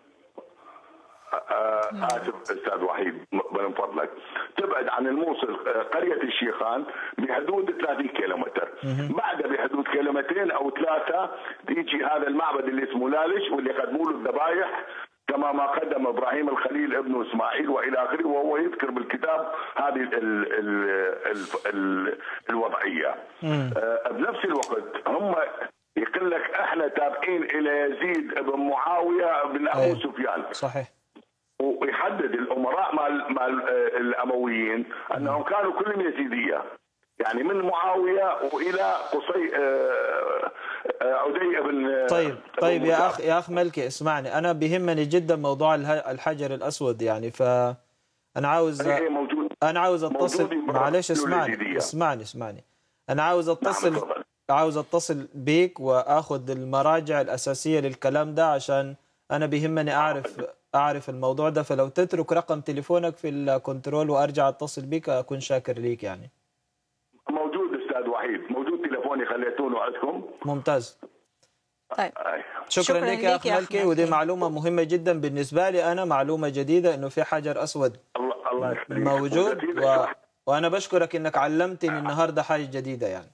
آه، اسف استاذ وحيد م- من فضلك تبعد عن الموصل آه، قريه الشيخان بحدود 30 كيلومتر بعد بحدود كيلومترين او ثلاثه تيجي هذا المعبد اللي اسمه لالش واللي يقدموا له الذبايح كما ما قدم ابراهيم الخليل ابن اسماعيل والى اخره وهو يذكر بالكتاب هذه ال ال ال ال الوضعيه آه، بنفس الوقت هم يقول لك احنا تابعين الى يزيد بن معاويه بن ابو أيوة. سفيان صحيح ويحدد الامراء مال مال آه، الامويين انهم كانوا كلهم يزيديه يعني من معاويه والى قصي آه، آه، عدي بن آه، طيب بن طيب يا مصعب. اخ يا اخ ملكي اسمعني انا بيهمني جدا موضوع اله- الحجر الاسود يعني ف انا عاوز إيه موجود انا عاوز اتصل موجودين برا معلش الدولة اسمعني اليزيدية. اسمعني اسمعني انا عاوز اتصل تفضل. عاوز اتصل بيك واخذ المراجع الاساسيه للكلام ده عشان انا بيهمني اعرف اعرف الموضوع ده فلو تترك رقم تليفونك في الكنترول وارجع اتصل بيك اكون شاكر ليك يعني موجود استاذ وحيد موجود تليفوني خليتونه عندكم ممتاز طيب شكرا, شكراً لك يا ليك يا اخ أخ ملكي ملكي. ودي معلومه مهمه جدا بالنسبه لي انا معلومه جديده انه في حجر اسود الله الله يخليك موجود وجديد و... وانا بشكرك انك علمتني النهارده حاجه جديده يعني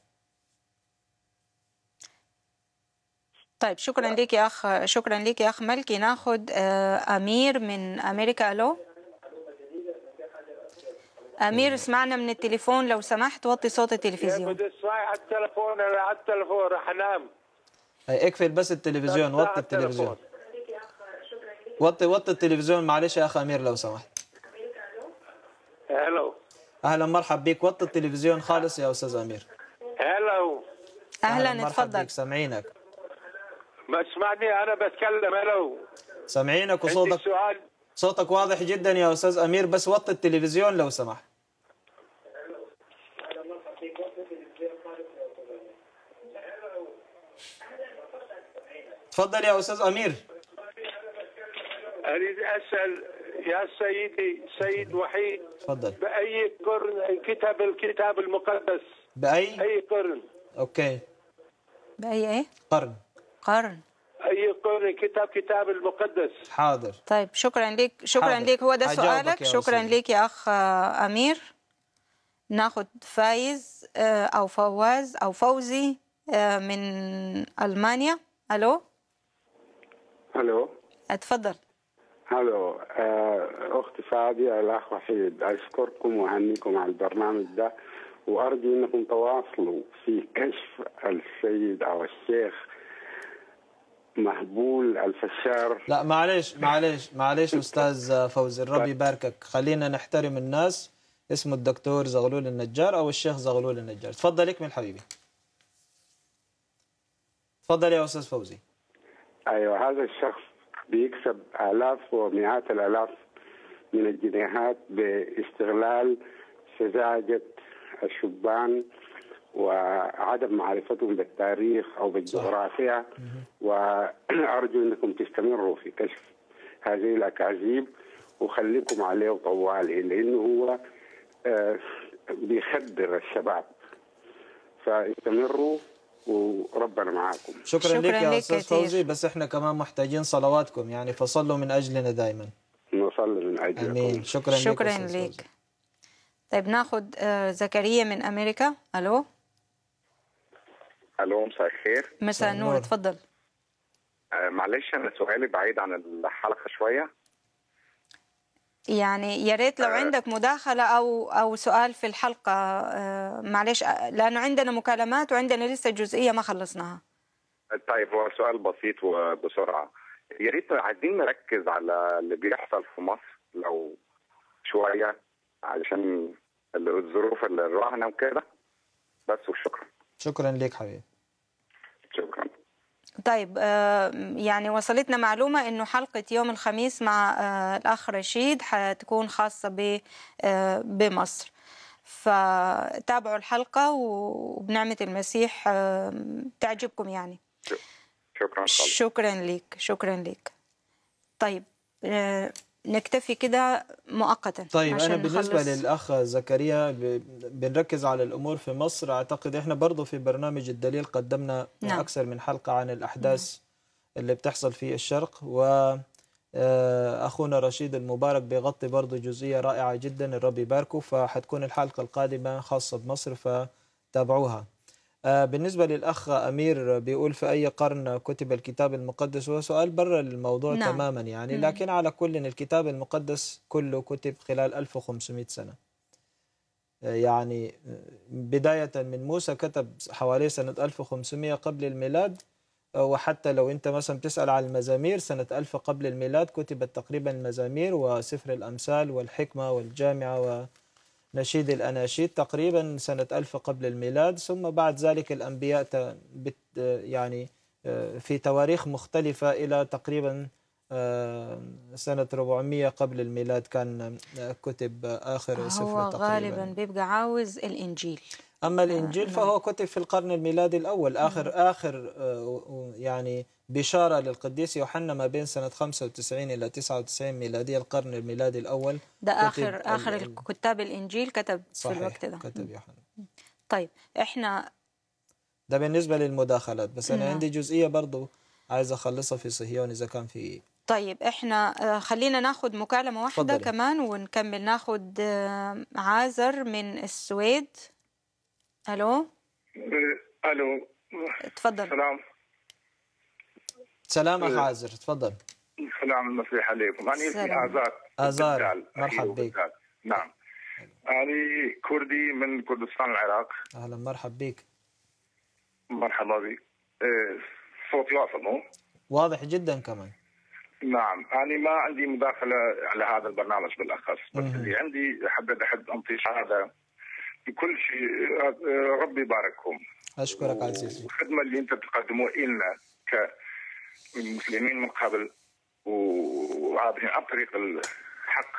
طيب شكرا لك يا اخ شكرا لك يا اخ ملكي ناخد آه، امير من امريكا الو امير اسمعنا من التليفون لو سمحت وطي صوت التلفزيون بدي اسمعي على التلفون انا على التلفون رح انام هي اقفل بس التلفزيون وطي التلفزيون وطي وطي التلفزيون معلش يا اخ امير لو سمحت هلو اهلا مرحب بك وطي التلفزيون خالص يا استاذ امير هلو اهلا مرحب اتفضل بك سامعينك ما تسمعني انا بتكلم هلو سامعينك عندي وصوتك سؤال صوتك واضح جدا يا استاذ امير بس وطي التلفزيون لو سمحت تفضل يا استاذ امير اريد اسال يا سيدي سيد وحيد تفضل باي قرن كتب الكتاب المقدس باي اي قرن اوكي باي ايه قرن قرن اي قرن كتاب كتاب المقدس حاضر طيب شكرا لك شكرا حاضر. لك هو ده هجاوبك سؤالك يا شكرا أستاذ. لك يا اخ آه، امير ناخد فايز آه، او فواز او فوزي آه، من المانيا الو الو اتفضل الو آه، اختي فادي الاخ وحيد اشكركم واهنيكم على البرنامج ده وارجو انكم تواصلوا في كشف السيد او الشيخ مهبول الفشار لا معلش معلش معلش استاذ فوزي الرب يباركك خلينا نحترم الناس اسمه الدكتور زغلول النجار او الشيخ زغلول النجار تفضل اكمل حبيبي تفضل يا استاذ فوزي ايوه هذا الشخص بيكسب الاف ومئات الالاف من الجنيهات باستغلال سذاجه الشبان وعدم معرفتهم بالتاريخ او بالجغرافيا وارجو انكم تستمروا في كشف هذه الاكاذيب وخليكم عليه طوالي لانه هو آه، بيخدر الشباب فاستمروا وربنا معاكم شكرا, شكراً لك يا لك استاذ كثير. فوزي بس احنا كمان محتاجين صلواتكم يعني فصلوا من اجلنا دائما نصلي من اجلكم امين شكرا لك شكرا أستاذ فوزي. لك طيب ناخد آه، زكريا من أمريكا ألو الو مساء الخير مساء النور اتفضل آه معلش انا سؤالي بعيد عن الحلقه شويه يعني يا ريت لو عندك مداخلة أو أو سؤال في الحلقة آه، معلش آه، لأنه عندنا مكالمات وعندنا لسه جزئية ما خلصناها طيب هو سؤال بسيط وبسرعه يا ريت عايزين نركز على اللي بيحصل في مصر لو شويه علشان الظروف الراهنه وكده بس وشكرا شكرا لك حبيبي شكرا طيب آه، يعني وصلتنا معلومة إنه حلقة يوم الخميس مع آه، الأخ رشيد حتكون خاصة ب- آه، بمصر فتابعوا الحلقة وبنعمة المسيح آه، تعجبكم يعني شكرا خالص شكرا لك شكرا لك طيب آه، نكتفي كده مؤقتا طيب عشان انا بالنسبه نخلص. للاخ زكريا ب- بنركز على الامور في مصر اعتقد احنا برضو في برنامج الدليل قدمنا نعم. اكثر من حلقه عن الاحداث اللي بتحصل في الشرق و آه، اخونا رشيد المبارك بيغطي برضو جزئيه رائعه جدا الرب يباركه فحتكون الحلقه القادمه خاصه بمصر فتابعوها آه، بالنسبة للأخ أمير بيقول في أي قرن كتب الكتاب المقدس هو سؤال برا الموضوع نعم. تماما يعني مم. لكن على كل الكتاب المقدس كله كتب خلال 1500 سنة آه، يعني آه، بداية من موسى كتب حوالي سنة 1500 قبل الميلاد آه، وحتى لو أنت مثلا بتسأل على المزامير سنة 1000 قبل الميلاد كتبت تقريبا المزامير وسفر الأمثال والحكمة والجامعة و نشيد الأناشيد تقريبا سنة ألف قبل الميلاد ثم بعد ذلك الأنبياء ت- بت يعني آه، في تواريخ مختلفة إلى تقريبا آه، سنة 400 قبل الميلاد كان آه، كتب آخر سفر هو تقريبا غالبا بيبقى عاوز الإنجيل أما الإنجيل نعم. فهو كتب في القرن الميلادي الأول آخر آخر آه، و- يعني بشارة للقديس يوحنا ما بين سنة 95 إلى 99 ميلادية القرن الميلادي الأول ده كتب آخر ال- آخر ال- الكتاب الإنجيل كتب في صحيح الوقت ده كتب يوحنا طيب إحنا ده بالنسبة للمداخلات بس أنا نعم. عندي جزئية برضو عايز أخلصها في صهيون إذا كان في طيب إحنا آه، خلينا ناخد مكالمة واحدة تفضلي. كمان ونكمل ناخد آه، عازر من السويد ألو الو تفضل سلام سلام أخ إيه. عازر تفضل سلام المسيح عليكم انا اسمي سلام. ازاد آزار بالدال. مرحب أيوه، بك بالدال. نعم انا كردي من كردستان العراق أهلا مرحب بك مرحبا بك إيه، صوتي واصل مو؟ واضح جدا كمان نعم انا ما عندي مداخله على هذا البرنامج بالاخص بس مهم. اللي عندي حبيت احب انطي شهاده بكل شيء آه، ربي يبارككم أشكرك عزيزي الخدمه اللي انت تقدموها لنا كمسلمين من قبل وعابرين عن طريق الحق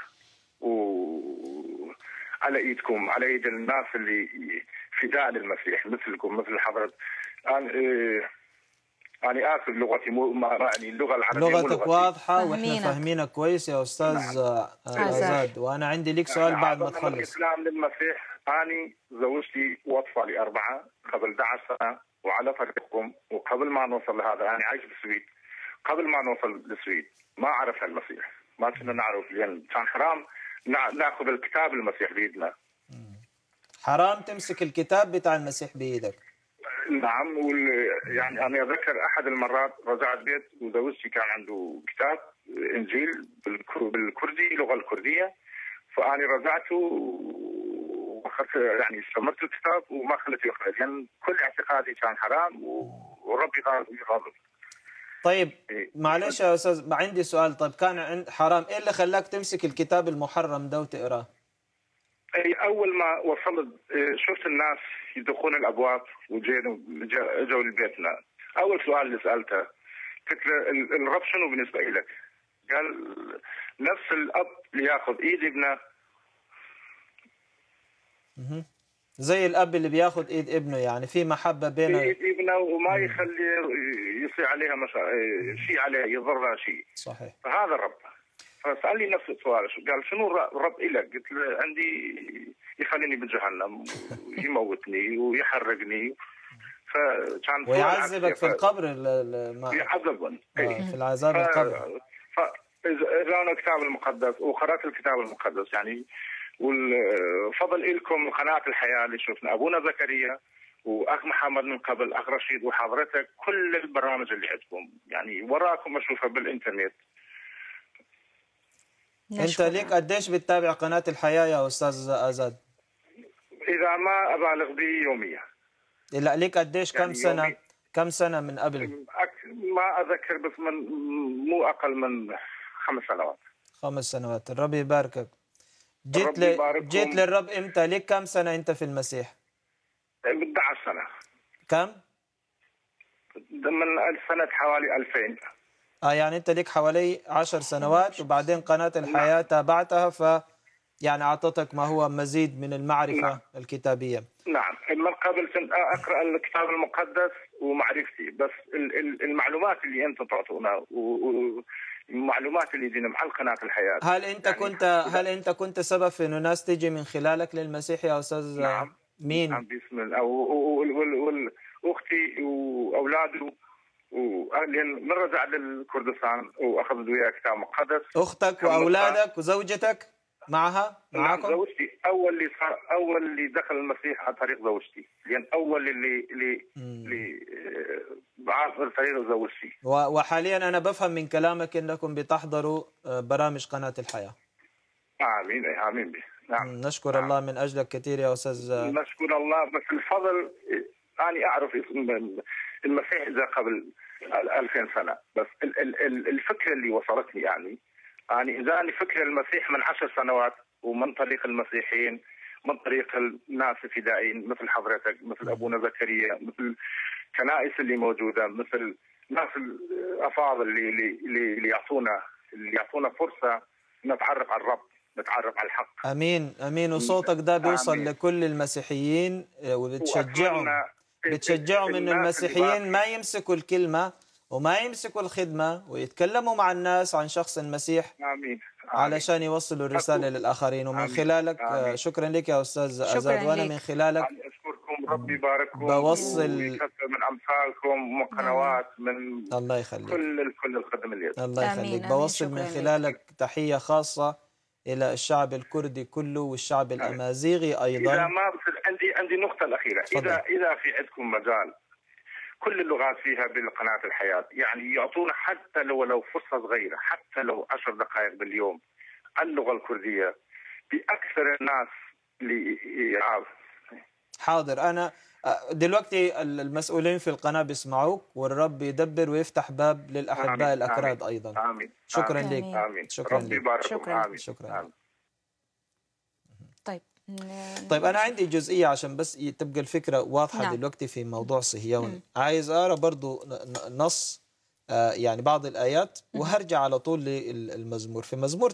وعلى ايدكم على ايد الناس اللي فداء للمسيح مثلكم مثل حضرة انا إيه، انا اسف لغتي مو ما يعني اللغه العربيه مو لغتك لغتي. واضحة وإحنا فاهمينك. فاهمينك كويس يا أستاذ آه، عزار. آزاد وأنا عندي لك سؤال بعد ما أعظم تخلص الاسلام للمسيح اني زوجتي واطفالي اربعه قبل 11 سنه وعلى طريقكم وقبل ما نوصل لهذا انا عايش بالسويد قبل ما نوصل للسويد ما عرفنا المسيح ما كنا نعرف لان كان حرام نا- ناخذ الكتاب المسيح بيدنا حرام تمسك الكتاب بتاع المسيح بإيدك نعم وال... يعني انا اتذكر احد المرات رجعت بيت وزوجتي كان عنده كتاب انجيل بالك- بالكردي اللغه الكرديه فاني رجعت واخذت يعني استمرت الكتاب وما خليته يخرج لان كل اعتقادي كان حرام و... وربي غاضب غاضب طيب إيه. معلش يا أستاذ ما عندي سؤال طيب كان عند حرام إيه اللي خلاك تمسك الكتاب المحرم ده وتقراه اي اول ما وصلت إيه، شفت الناس يدقون الابواب وجينا جا- اجوا لبيتنا اول سؤال اللي سالته قلت له ال- الرب شنو بالنسبه لك؟ قال نفس الاب اللي ياخذ ايد ابنه مهم. زي الأب اللي بياخد إيد ابنه يعني في محبة بين ايد ابنه وما يخلي يصير عليها مشا... إيه، شيء عليه يضرها شيء صحيح فهذا الرب فسال لي نفس السؤال شو- قال شنو الر- الرب إلك؟ قلت له عندي يخليني بجهنم ويموتني ويحرقني فكان سؤال ويعذبك عكسي. في القبر ال- ال- ما- يعذبهم آه، في العذاب القبر فإذا أنا الكتاب المقدس وقرأت الكتاب المقدس يعني والفضل لكم قناة الحياة اللي شفنا أبونا زكريا وأخ محمد من قبل أخ رشيد وحضرتك كل البرامج اللي عندكم يعني وراكم أشوفها بالإنترنت انت ليك قديش بتتابع قناه الحياه يا استاذ ازاد إذا ما أبالغ به يوميا لا ليك قديش كم يعني سنه يومي. كم سنه من قبل أك- ما أذكر بس من مو أقل من خمس سنوات خمس سنوات الرب يباركك جيت الرب ل... يبارككم. جيت للرب امتى ليك كم سنه انت في المسيح 11 سنة كم من سنة حوالي 2000 اه يعني انت ليك حوالي عشر سنوات وبعدين قناه الحياه تابعتها ف يعني اعطتك ما هو مزيد من المعرفه نعم. الكتابيه نعم من قبل كنت اقرا الكتاب المقدس ومعرفتي بس ال- ال- المعلومات اللي انتم تعطونا والمعلومات اللي يجينا مع قناه الحياه هل انت كنت هل انت كنت سبب في انه ناس تيجي من خلالك للمسيح يا استاذ نعم. مين نعم بسم الله واختي واولادي واهلي من رجع للكردستان واخذوا وياي كتاب مقدس اختك كم واولادك وزوجتك معها نعم معكم زوجتي اول اللي صار اول اللي دخل المسيح عن طريق زوجتي لان اول اللي اللي اللي آه، عن طريق زوجتي و- وحاليا انا بفهم من كلامك انكم بتحضروا آه، برامج قناه الحياه امين إيه، امين به نعم نشكر الله من اجلك كثير يا استاذ آه، نشكر الله بس الفضل أنا أعرف اسم المسيح إذا قبل 2000 سنة بس ال- ال- ال- الفكرة اللي وصلتني يعني يعني إذا أنا فكرة المسيح من عشر سنوات ومن طريق المسيحيين من طريق الناس الفدائيين مثل حضرتك مثل أبونا زكريا مثل الكنائس اللي موجودة مثل ناس الأفاضل اللي اللي اللي اللي يعطونا اللي يعطونا فرصة نتعرف على الرب نتعرف على الحق امين امين وصوتك ده بيوصل آمين. لكل المسيحيين آه، وبتشجعهم وأتمنى بتشجعهم انه الناس اللي المسيحيين ما يمسكوا الكلمه وما يمسكوا الخدمه ويتكلموا مع الناس عن شخص المسيح آمين علشان يوصلوا الرساله للاخرين ومن آمين. خلالك آه، آمين. شكرا لك يا استاذ شكراً ازاد وانا ليك. من خلالك اشكركم ربي يبارككم بوصل- ويكثر من امثالكم ومن قنوات من الله يخليك كل كل الخدمه اللي الله يخليك بوصل من خلالك تحيه خاصه الى الشعب الكردي كله والشعب الامازيغي اذا ايضا ما بصير عندي عندي نقطه الاخيره تفضل. اذا اذا في عندكم مجال كل اللغات فيها بالقناه الحياه يعني يعطونا حتى لو لو فرصه صغيره حتى لو عشر دقائق باليوم اللغه الكرديه باكثر الناس اللي يعرف حاضر انا آه، دلوقتي المسؤولين في القناه بيسمعوك والرب يدبر ويفتح باب للاحباء آمين. الاكراد آمين. ايضا امين شكرا آمين. لك امين شكرا ربي لك يبارككم شكراً. امين شكرا آمين. طيب ن- طيب انا عندي جزئيه عشان بس ي- تبقى الفكره واضحه نعم. دلوقتي في موضوع صهيون عايز اقرا برضو ن- ن- نص آه، يعني بعض الايات وهرجع على طول للمزمور في مزمور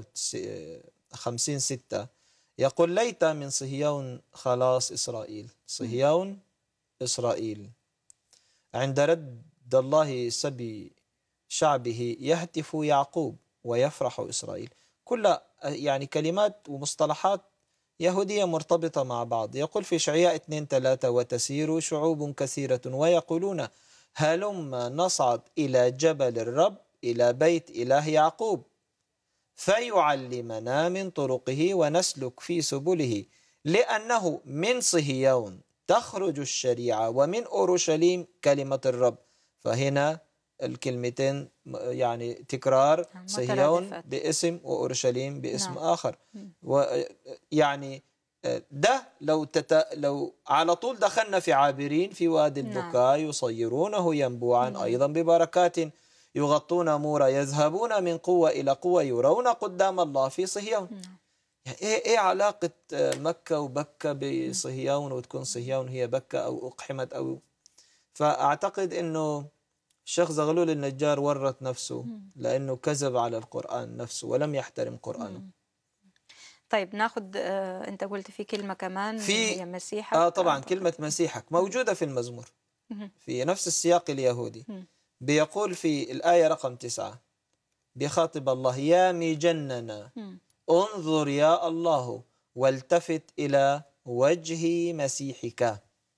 53 6 يقول ليت من صهيون خلاص اسرائيل صهيون اسرائيل عند رد الله سبي شعبه يهتف يعقوب ويفرح اسرائيل كل يعني كلمات ومصطلحات يهودية مرتبطة مع بعض يقول في شعياء 2 3 وتسير شعوب كثيرة ويقولون هلم نصعد إلى جبل الرب إلى بيت إله يعقوب فيعلمنا من طرقه ونسلك في سبله لأنه من صهيون تخرج الشريعة ومن أورشليم كلمة الرب فهنا الكلمتين يعني تكرار صهيون مترادفات. باسم وأورشليم باسم نعم. آخر ويعني ده لو تت... لو على طول دخلنا في عابرين في وادي نعم. البكاء يصيرونه ينبوعا أيضا ببركات يغطون مورا يذهبون من قوة إلى قوة يرون قدام الله في صهيون يعني إيه, إيه علاقة آه، مكة وبكة بصهيون وتكون صهيون هي بكة أو أقحمت أو فأعتقد أنه الشيخ زغلول النجار ورط نفسه لأنه كذب على القرآن نفسه ولم يحترم قرآنه طيب ناخد آه، انت قلت في كلمه كمان في- هي مسيحك آه طبعا كلمة مسيحك موجودة في المزمور مهم. في نفس السياق اليهودي مم. بيقول في الآية رقم تسعة بيخاطب الله يا مجننا مم. انظر يا الله والتفت إلى وجه مسيحك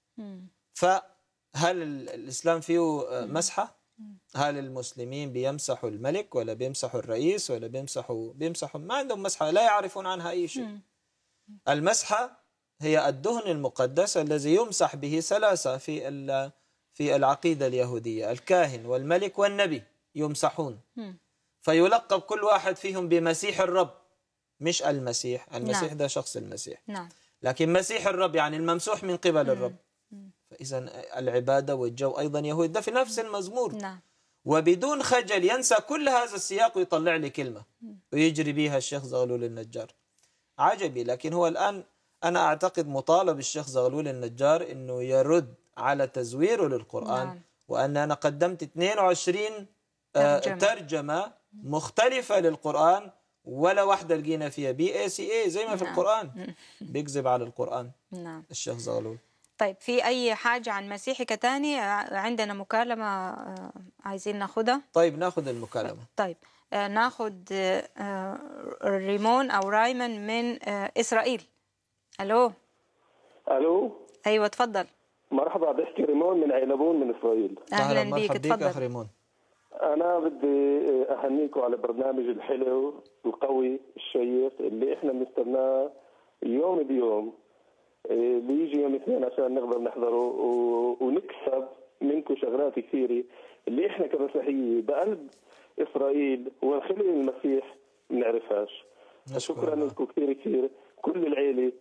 فهل ال- الإسلام فيه آه، مسحة؟ هل المسلمين بيمسحوا الملك ولا بيمسحوا الرئيس ولا بيمسحوا بيمسحوا ما عندهم مسحة لا يعرفون عنها أي شيء المسحة هي الدهن المقدس الذي يمسح به ثلاثة في ال- في العقيدة اليهودية الكاهن والملك والنبي يمسحون فيلقب كل واحد فيهم بمسيح الرب مش المسيح المسيح نعم. ده شخص المسيح نعم لكن مسيح الرب يعني الممسوح من قبل الرب فإذا العبادة والجو أيضا يهود ده في نفس المزمور نعم وبدون خجل ينسى كل هذا السياق ويطلع لي كلمة ويجري بها الشيخ زغلول النجار عجبي لكن هو الآن أنا أعتقد مطالب الشيخ زغلول النجار أنه يرد على تزويره للقرآن نعم. وأن أنا قدمت 22 آه، ترجمة. ترجمة مختلفة للقرآن ولا واحدة لقينا فيها بي اي سي اي زي ما في نعم. القرآن بيكذب على القرآن نعم الشيخ زغلول طيب في أي حاجة عن مسيحك تاني ع- عندنا مكالمة آه، عايزين ناخدها طيب ناخذ المكالمة طيب آه، ناخد آه، آه، ريمون أو رايمن من آه، إسرائيل ألو الو أيوة تفضل مرحبا بحكي ريمون من عيلبون من اسرائيل أهلا بيك مرحبا بيك أخ تفضل ريمون انا بدي اهنيكم على البرنامج الحلو القوي الشيق اللي احنا بنستناه يوم بيوم إيه، اللي يجي يوم اثنين عشان نقدر نحضره و- ونكسب منكم شغلات كثيره اللي احنا كمسيحيه بقلب اسرائيل وخلق المسيح بنعرفهاش شكرا لكم كثير كثير كل العيله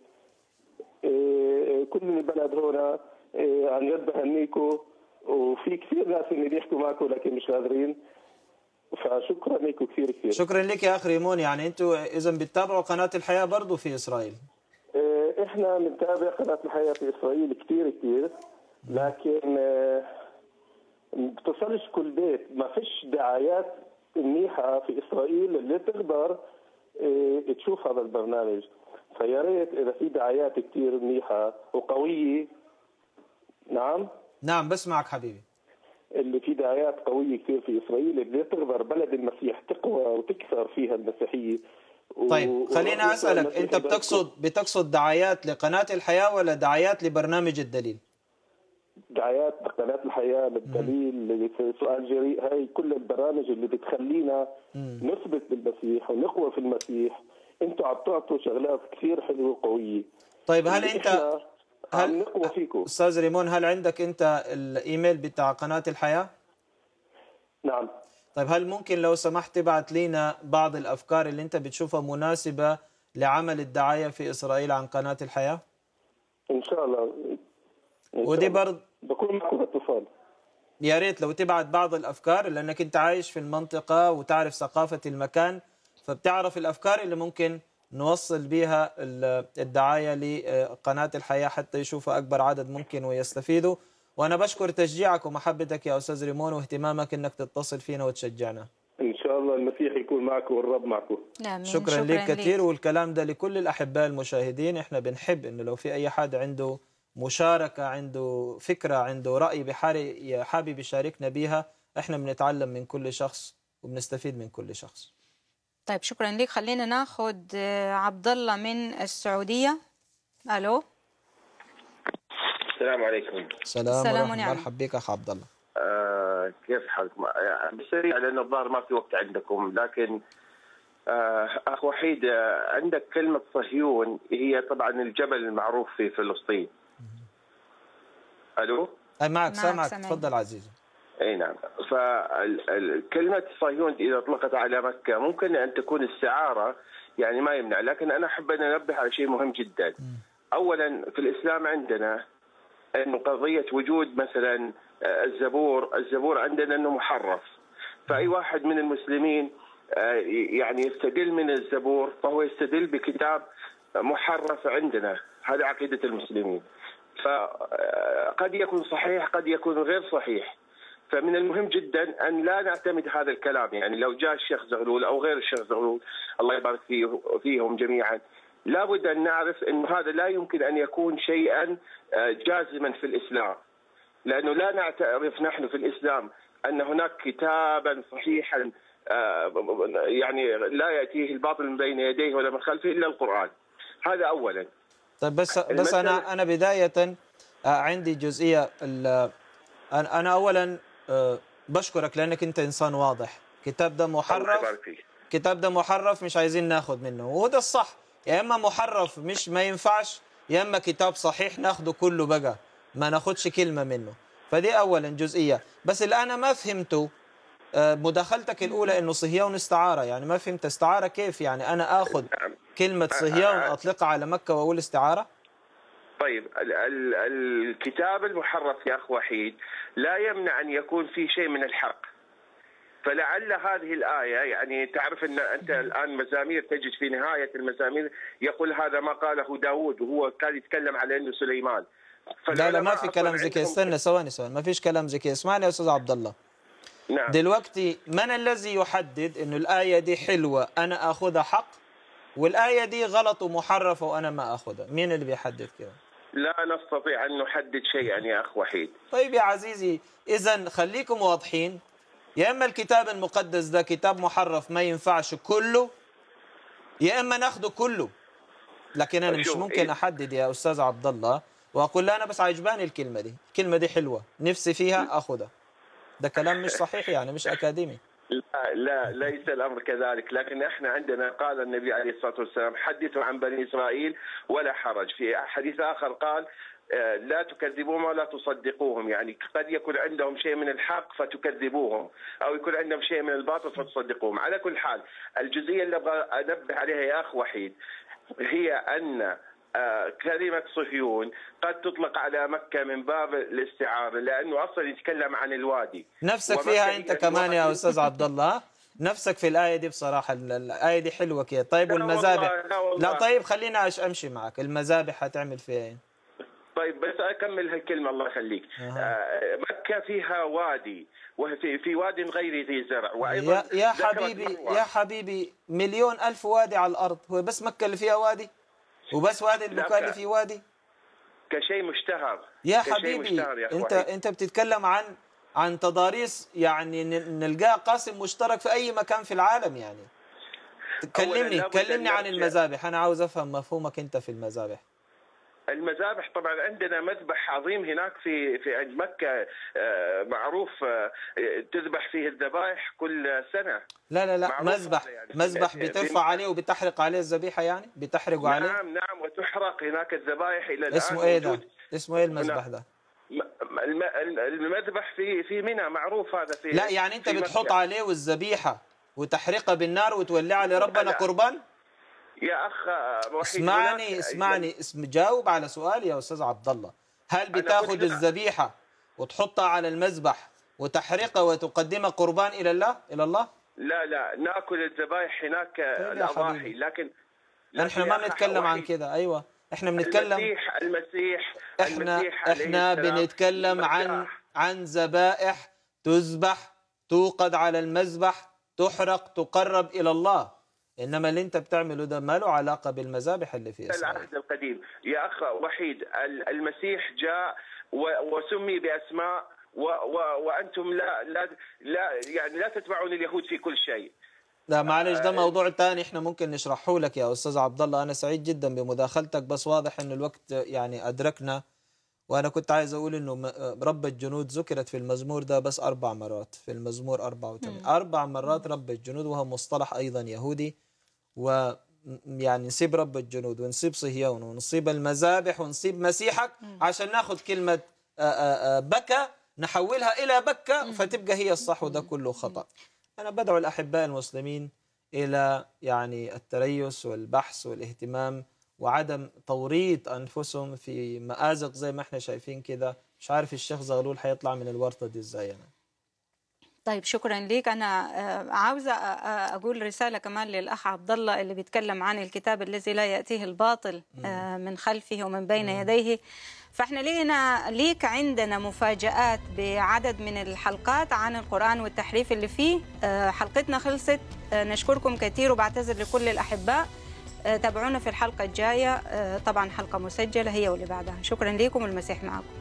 إيه، كل البلد هنا إيه، عن جد بهنيكم وفي كثير ناس اللي بيحكوا معكم لكن مش قادرين فشكرا لكم كثير كثير شكرا لك يا اخ ريمون يعني انتوا اذا بتتابعوا قناه الحياه برضو في اسرائيل إيه، احنا بنتابع قناه الحياه في اسرائيل كثير كثير لكن آه، ما بتصلش كل بيت ما فيش دعايات منيحه في اسرائيل اللي تقدر إيه، تشوف هذا البرنامج فيا ريت اذا في دعايات كثير منيحه وقويه نعم نعم بسمعك حبيبي اللي في دعايات قويه كثير في اسرائيل اللي تقدر بلد المسيح تقوى وتكثر فيها المسيحيه و- طيب ورب خليني يسوع اسالك المسيح انت يبارككم. بتقصد بتقصد دعايات لقناه الحياه ولا دعايات لبرنامج الدليل دعايات قناة الحياة للدليل اللي في سؤال جريء هاي كل البرامج اللي بتخلينا نثبت بالمسيح ونقوى في المسيح انتوا عم تعطوا شغلات كثير حلوة وقوية طيب هل اللي انت إحنا عم هل نقوى فيكم استاذ ريمون هل عندك انت الايميل بتاع قناه الحياه نعم طيب هل ممكن لو سمحت تبعت لنا بعض الافكار اللي انت بتشوفها مناسبه لعمل الدعايه في اسرائيل عن قناه الحياه ان شاء الله إن شاء ودي الله. برضه بكون معكم باتصال يا ريت لو تبعت بعض الافكار لانك انت عايش في المنطقه وتعرف ثقافه المكان فبتعرف الافكار اللي ممكن نوصل بيها ال- الدعايه لقناه الحياه حتى يشوفها اكبر عدد ممكن ويستفيدوا وانا بشكر تشجيعك ومحبتك يا استاذ ريمون واهتمامك انك تتصل فينا وتشجعنا ان شاء الله المسيح يكون معكم والرب معكم آمين. شكرا, لك كثير والكلام ده لكل الاحباء المشاهدين احنا بنحب انه لو في اي حد عنده مشاركه عنده فكره عنده راي بحاري حابب يشاركنا بيها احنا بنتعلم من كل شخص وبنستفيد من كل شخص طيب شكرا لك خلينا ناخد آه، عبد الله من السعودية ألو السلام عليكم سلام, سلام ورحمه ونعم. مرحبا بك اخ عبد الله آه كيف حالكم؟ يعني بسريع لأن الظاهر ما في وقت عندكم لكن آه أخ وحيد آه عندك كلمة صهيون هي طبعا الجبل المعروف في فلسطين ألو؟ اي معك معك سامعك سامعين. تفضل عزيزي اي نعم فكلمة صهيون إذا أطلقت على مكة ممكن أن تكون استعارة يعني ما يمنع لكن أنا أحب أن أنبه على شيء مهم جدا أولا في الإسلام عندنا أنه قضية وجود مثلا آه، الزبور الزبور عندنا أنه محرف فأي واحد من المسلمين آه، يعني يستدل من الزبور فهو يستدل بكتاب محرف عندنا هذا عقيدة المسلمين فقد يكون صحيح قد يكون غير صحيح فمن المهم جدا ان لا نعتمد هذا الكلام يعني لو جاء الشيخ زغلول او غير الشيخ زغلول الله يبارك فيه فيهم جميعا لابد ان نعرف انه هذا لا يمكن ان يكون شيئا آه، جازما في الاسلام لانه لا نعترف نحن في الاسلام ان هناك كتابا صحيحا آه، يعني لا ياتيه الباطل من بين يديه ولا من خلفه الا القران هذا اولا طيب بس بس المسألة- انا انا بدايه آه، عندي جزئيه ال- انا أنا اولا آه، بشكرك لانك انت انسان واضح الكتاب ده الله محرف يبارك فيك الكتاب ده محرف مش عايزين ناخد منه وده الصح يا اما محرف مش ما ينفعش يا اما كتاب صحيح ناخده كله بقى ما ناخدش كلمه منه فدي اولا جزئيه بس اللي انا ما فهمته آه، مداخلتك الاولى انه صهيون استعاره يعني ما فهمت استعاره كيف يعني انا اخذ كلمه صهيون اطلقها على مكه واقول استعاره طيب ال ال الكتاب المحرف يا اخ وحيد لا يمنع ان يكون فيه شيء من الحق فلعل هذه الآية يعني تعرف أن أنت الآن مزامير تجد في نهاية المزامير يقول هذا ما قاله داود وهو كان يتكلم على أنه سليمان لا لا ما فالعلماء في كلام أصلاً زي كده عندهم- استنى ثواني ثواني ما فيش كلام زي كده اسمعني يا استاذ عبد الله نعم دلوقتي من الذي يحدد انه الايه دي حلوه انا اخذها حق والايه دي غلط ومحرفه وانا ما اخذها مين اللي بيحدد كده لا نستطيع أن نحدد شيئا يا أخ وحيد طيب يا عزيزي اذا خليكم واضحين يا اما الكتاب المقدس ده كتاب محرف ما ينفعش كله يا اما ناخده كله لكن انا مش شوف، ممكن إيه. احدد يا استاذ عبد الله واقول لا انا بس عجباني الكلمه دي الكلمه دي حلوه نفسي فيها اخذها ده كلام مش صحيح يعني مش اكاديمي لا لا ليس الامر كذلك لكن احنا عندنا قال النبي عليه الصلاه والسلام حدثوا عن بني اسرائيل ولا حرج في حديث اخر قال آه، لا تكذبوهم ولا تصدقوهم يعني قد يكون عندهم شيء من الحق فتكذبوهم او يكون عندهم شيء من الباطل فتصدقوهم على كل حال الجزئيه اللي ابغى انبه عليها يا اخ وحيد هي ان آه، كلمة صهيون قد تطلق على مكة من باب الاستعارة لأنه أصلا يتكلم عن الوادي نفسك ومكة فيها هي انت كمان يا الوادي. استاذ عبد الله نفسك في الايه دي بصراحه ال- الايه دي حلوه كده طيب لا والمذابح والله، لا والله. لا طيب خلينا أش- امشي معك المذابح هتعمل فيها ايه طيب بس اكمل هالكلمه الله يخليك آه، مكه فيها وادي وفي في واد غير ذي زرع وايضا يا يا ذكرت حبيبي مروة. يا حبيبي مليون الف وادي على الارض هو بس مكه اللي فيها وادي وبس وادي البكاء اللي فيه وادي كشيء مشتهر يا كشيء حبيبي مشتهر يا انت أخوي. انت بتتكلم عن عن تضاريس يعني ن- نلقاها قاسم مشترك في اي مكان في العالم يعني كلمني لابد أن كلمني عن نرجع. المذابح انا عاوز افهم مفهومك انت في المذابح المذابح طبعا عندنا مذبح عظيم هناك في في عند مكه آه، معروف آه، تذبح فيه الذبائح كل سنه لا لا لا معروف مذبح هذا يعني. مذبح في- بترفع عليه وبتحرق عليه الذبيحه يعني بتحرقوا عليه نعم نعم وتحرق هناك الذبائح الى الان اسمه ايه ده موجود. اسمه ايه المذبح ده م- الم- المذبح في في منى معروف هذا في لا يعني انت في بتحط مكة. عليه والذبيحه وتحرقها بالنار وتولعها لربنا لا. قربان يا اخ وحيد اسمعني هناك- اسمعني اسم جاوب على سؤالي يا استاذ عبد الله هل قلت بتاخذ لك- الذبيحه وتحطها على المذبح وتحرقها وتقدمها قربان الى الله الى الله لا لا ناكل الذبائح هناك يا الاضاحي حبيبي. لكن احنا يا ما أخ بنتكلم عن وحيد، كده ايوه احنا بنتكلم المسيح المسيح احنا المسيح عليه احنا السلام بنتكلم عن عن ذبائح تذبح توقد على المذبح تحرق تقرب الى الله انما اللي انت بتعمله ده ما له علاقه بالمذابح اللي في اسرائيل العهد القديم يا اخ وحيد ال- المسيح جاء و- وسمي باسماء و و وانتم لا لا لا يعني لا تتبعون اليهود في كل شيء لا معلش ده موضوع تاني احنا ممكن نشرحه لك يا استاذ عبد الله انا سعيد جدا بمداخلتك بس واضح انه الوقت يعني ادركنا وانا كنت عايز اقول انه م- رب الجنود ذكرت في المزمور ده بس اربع مرات في المزمور 84 مم. اربع مرات رب الجنود وهو مصطلح ايضا يهودي و م- يعني نسيب رب الجنود ونسيب صهيون ونسيب المذابح ونسيب مسيحك عشان ناخذ كلمه آه، آه، آه، بكى نحولها الى بكى فتبقى هي الصح وده كله خطا انا بدعو الاحباء المسلمين الى يعني التريث والبحث والاهتمام وعدم توريط انفسهم في مازق زي ما احنا شايفين كده مش عارف الشيخ زغلول هيطلع من الورطه دي ازاي يعني. طيب شكرا ليك انا آه، عاوزه آه، آه، اقول رساله كمان للاخ عبد الله اللي بيتكلم عن الكتاب الذي لا ياتيه الباطل آه، من خلفه ومن بين يديه فاحنا لينا ليك عندنا مفاجآت بعدد من الحلقات عن القرآن والتحريف اللي فيه آه، حلقتنا خلصت آه، نشكركم كثير وبعتذر لكل الأحباء آه، تابعونا في الحلقة الجاية آه، طبعا حلقة مسجلة هي واللي بعدها شكرا لكم والمسيح معكم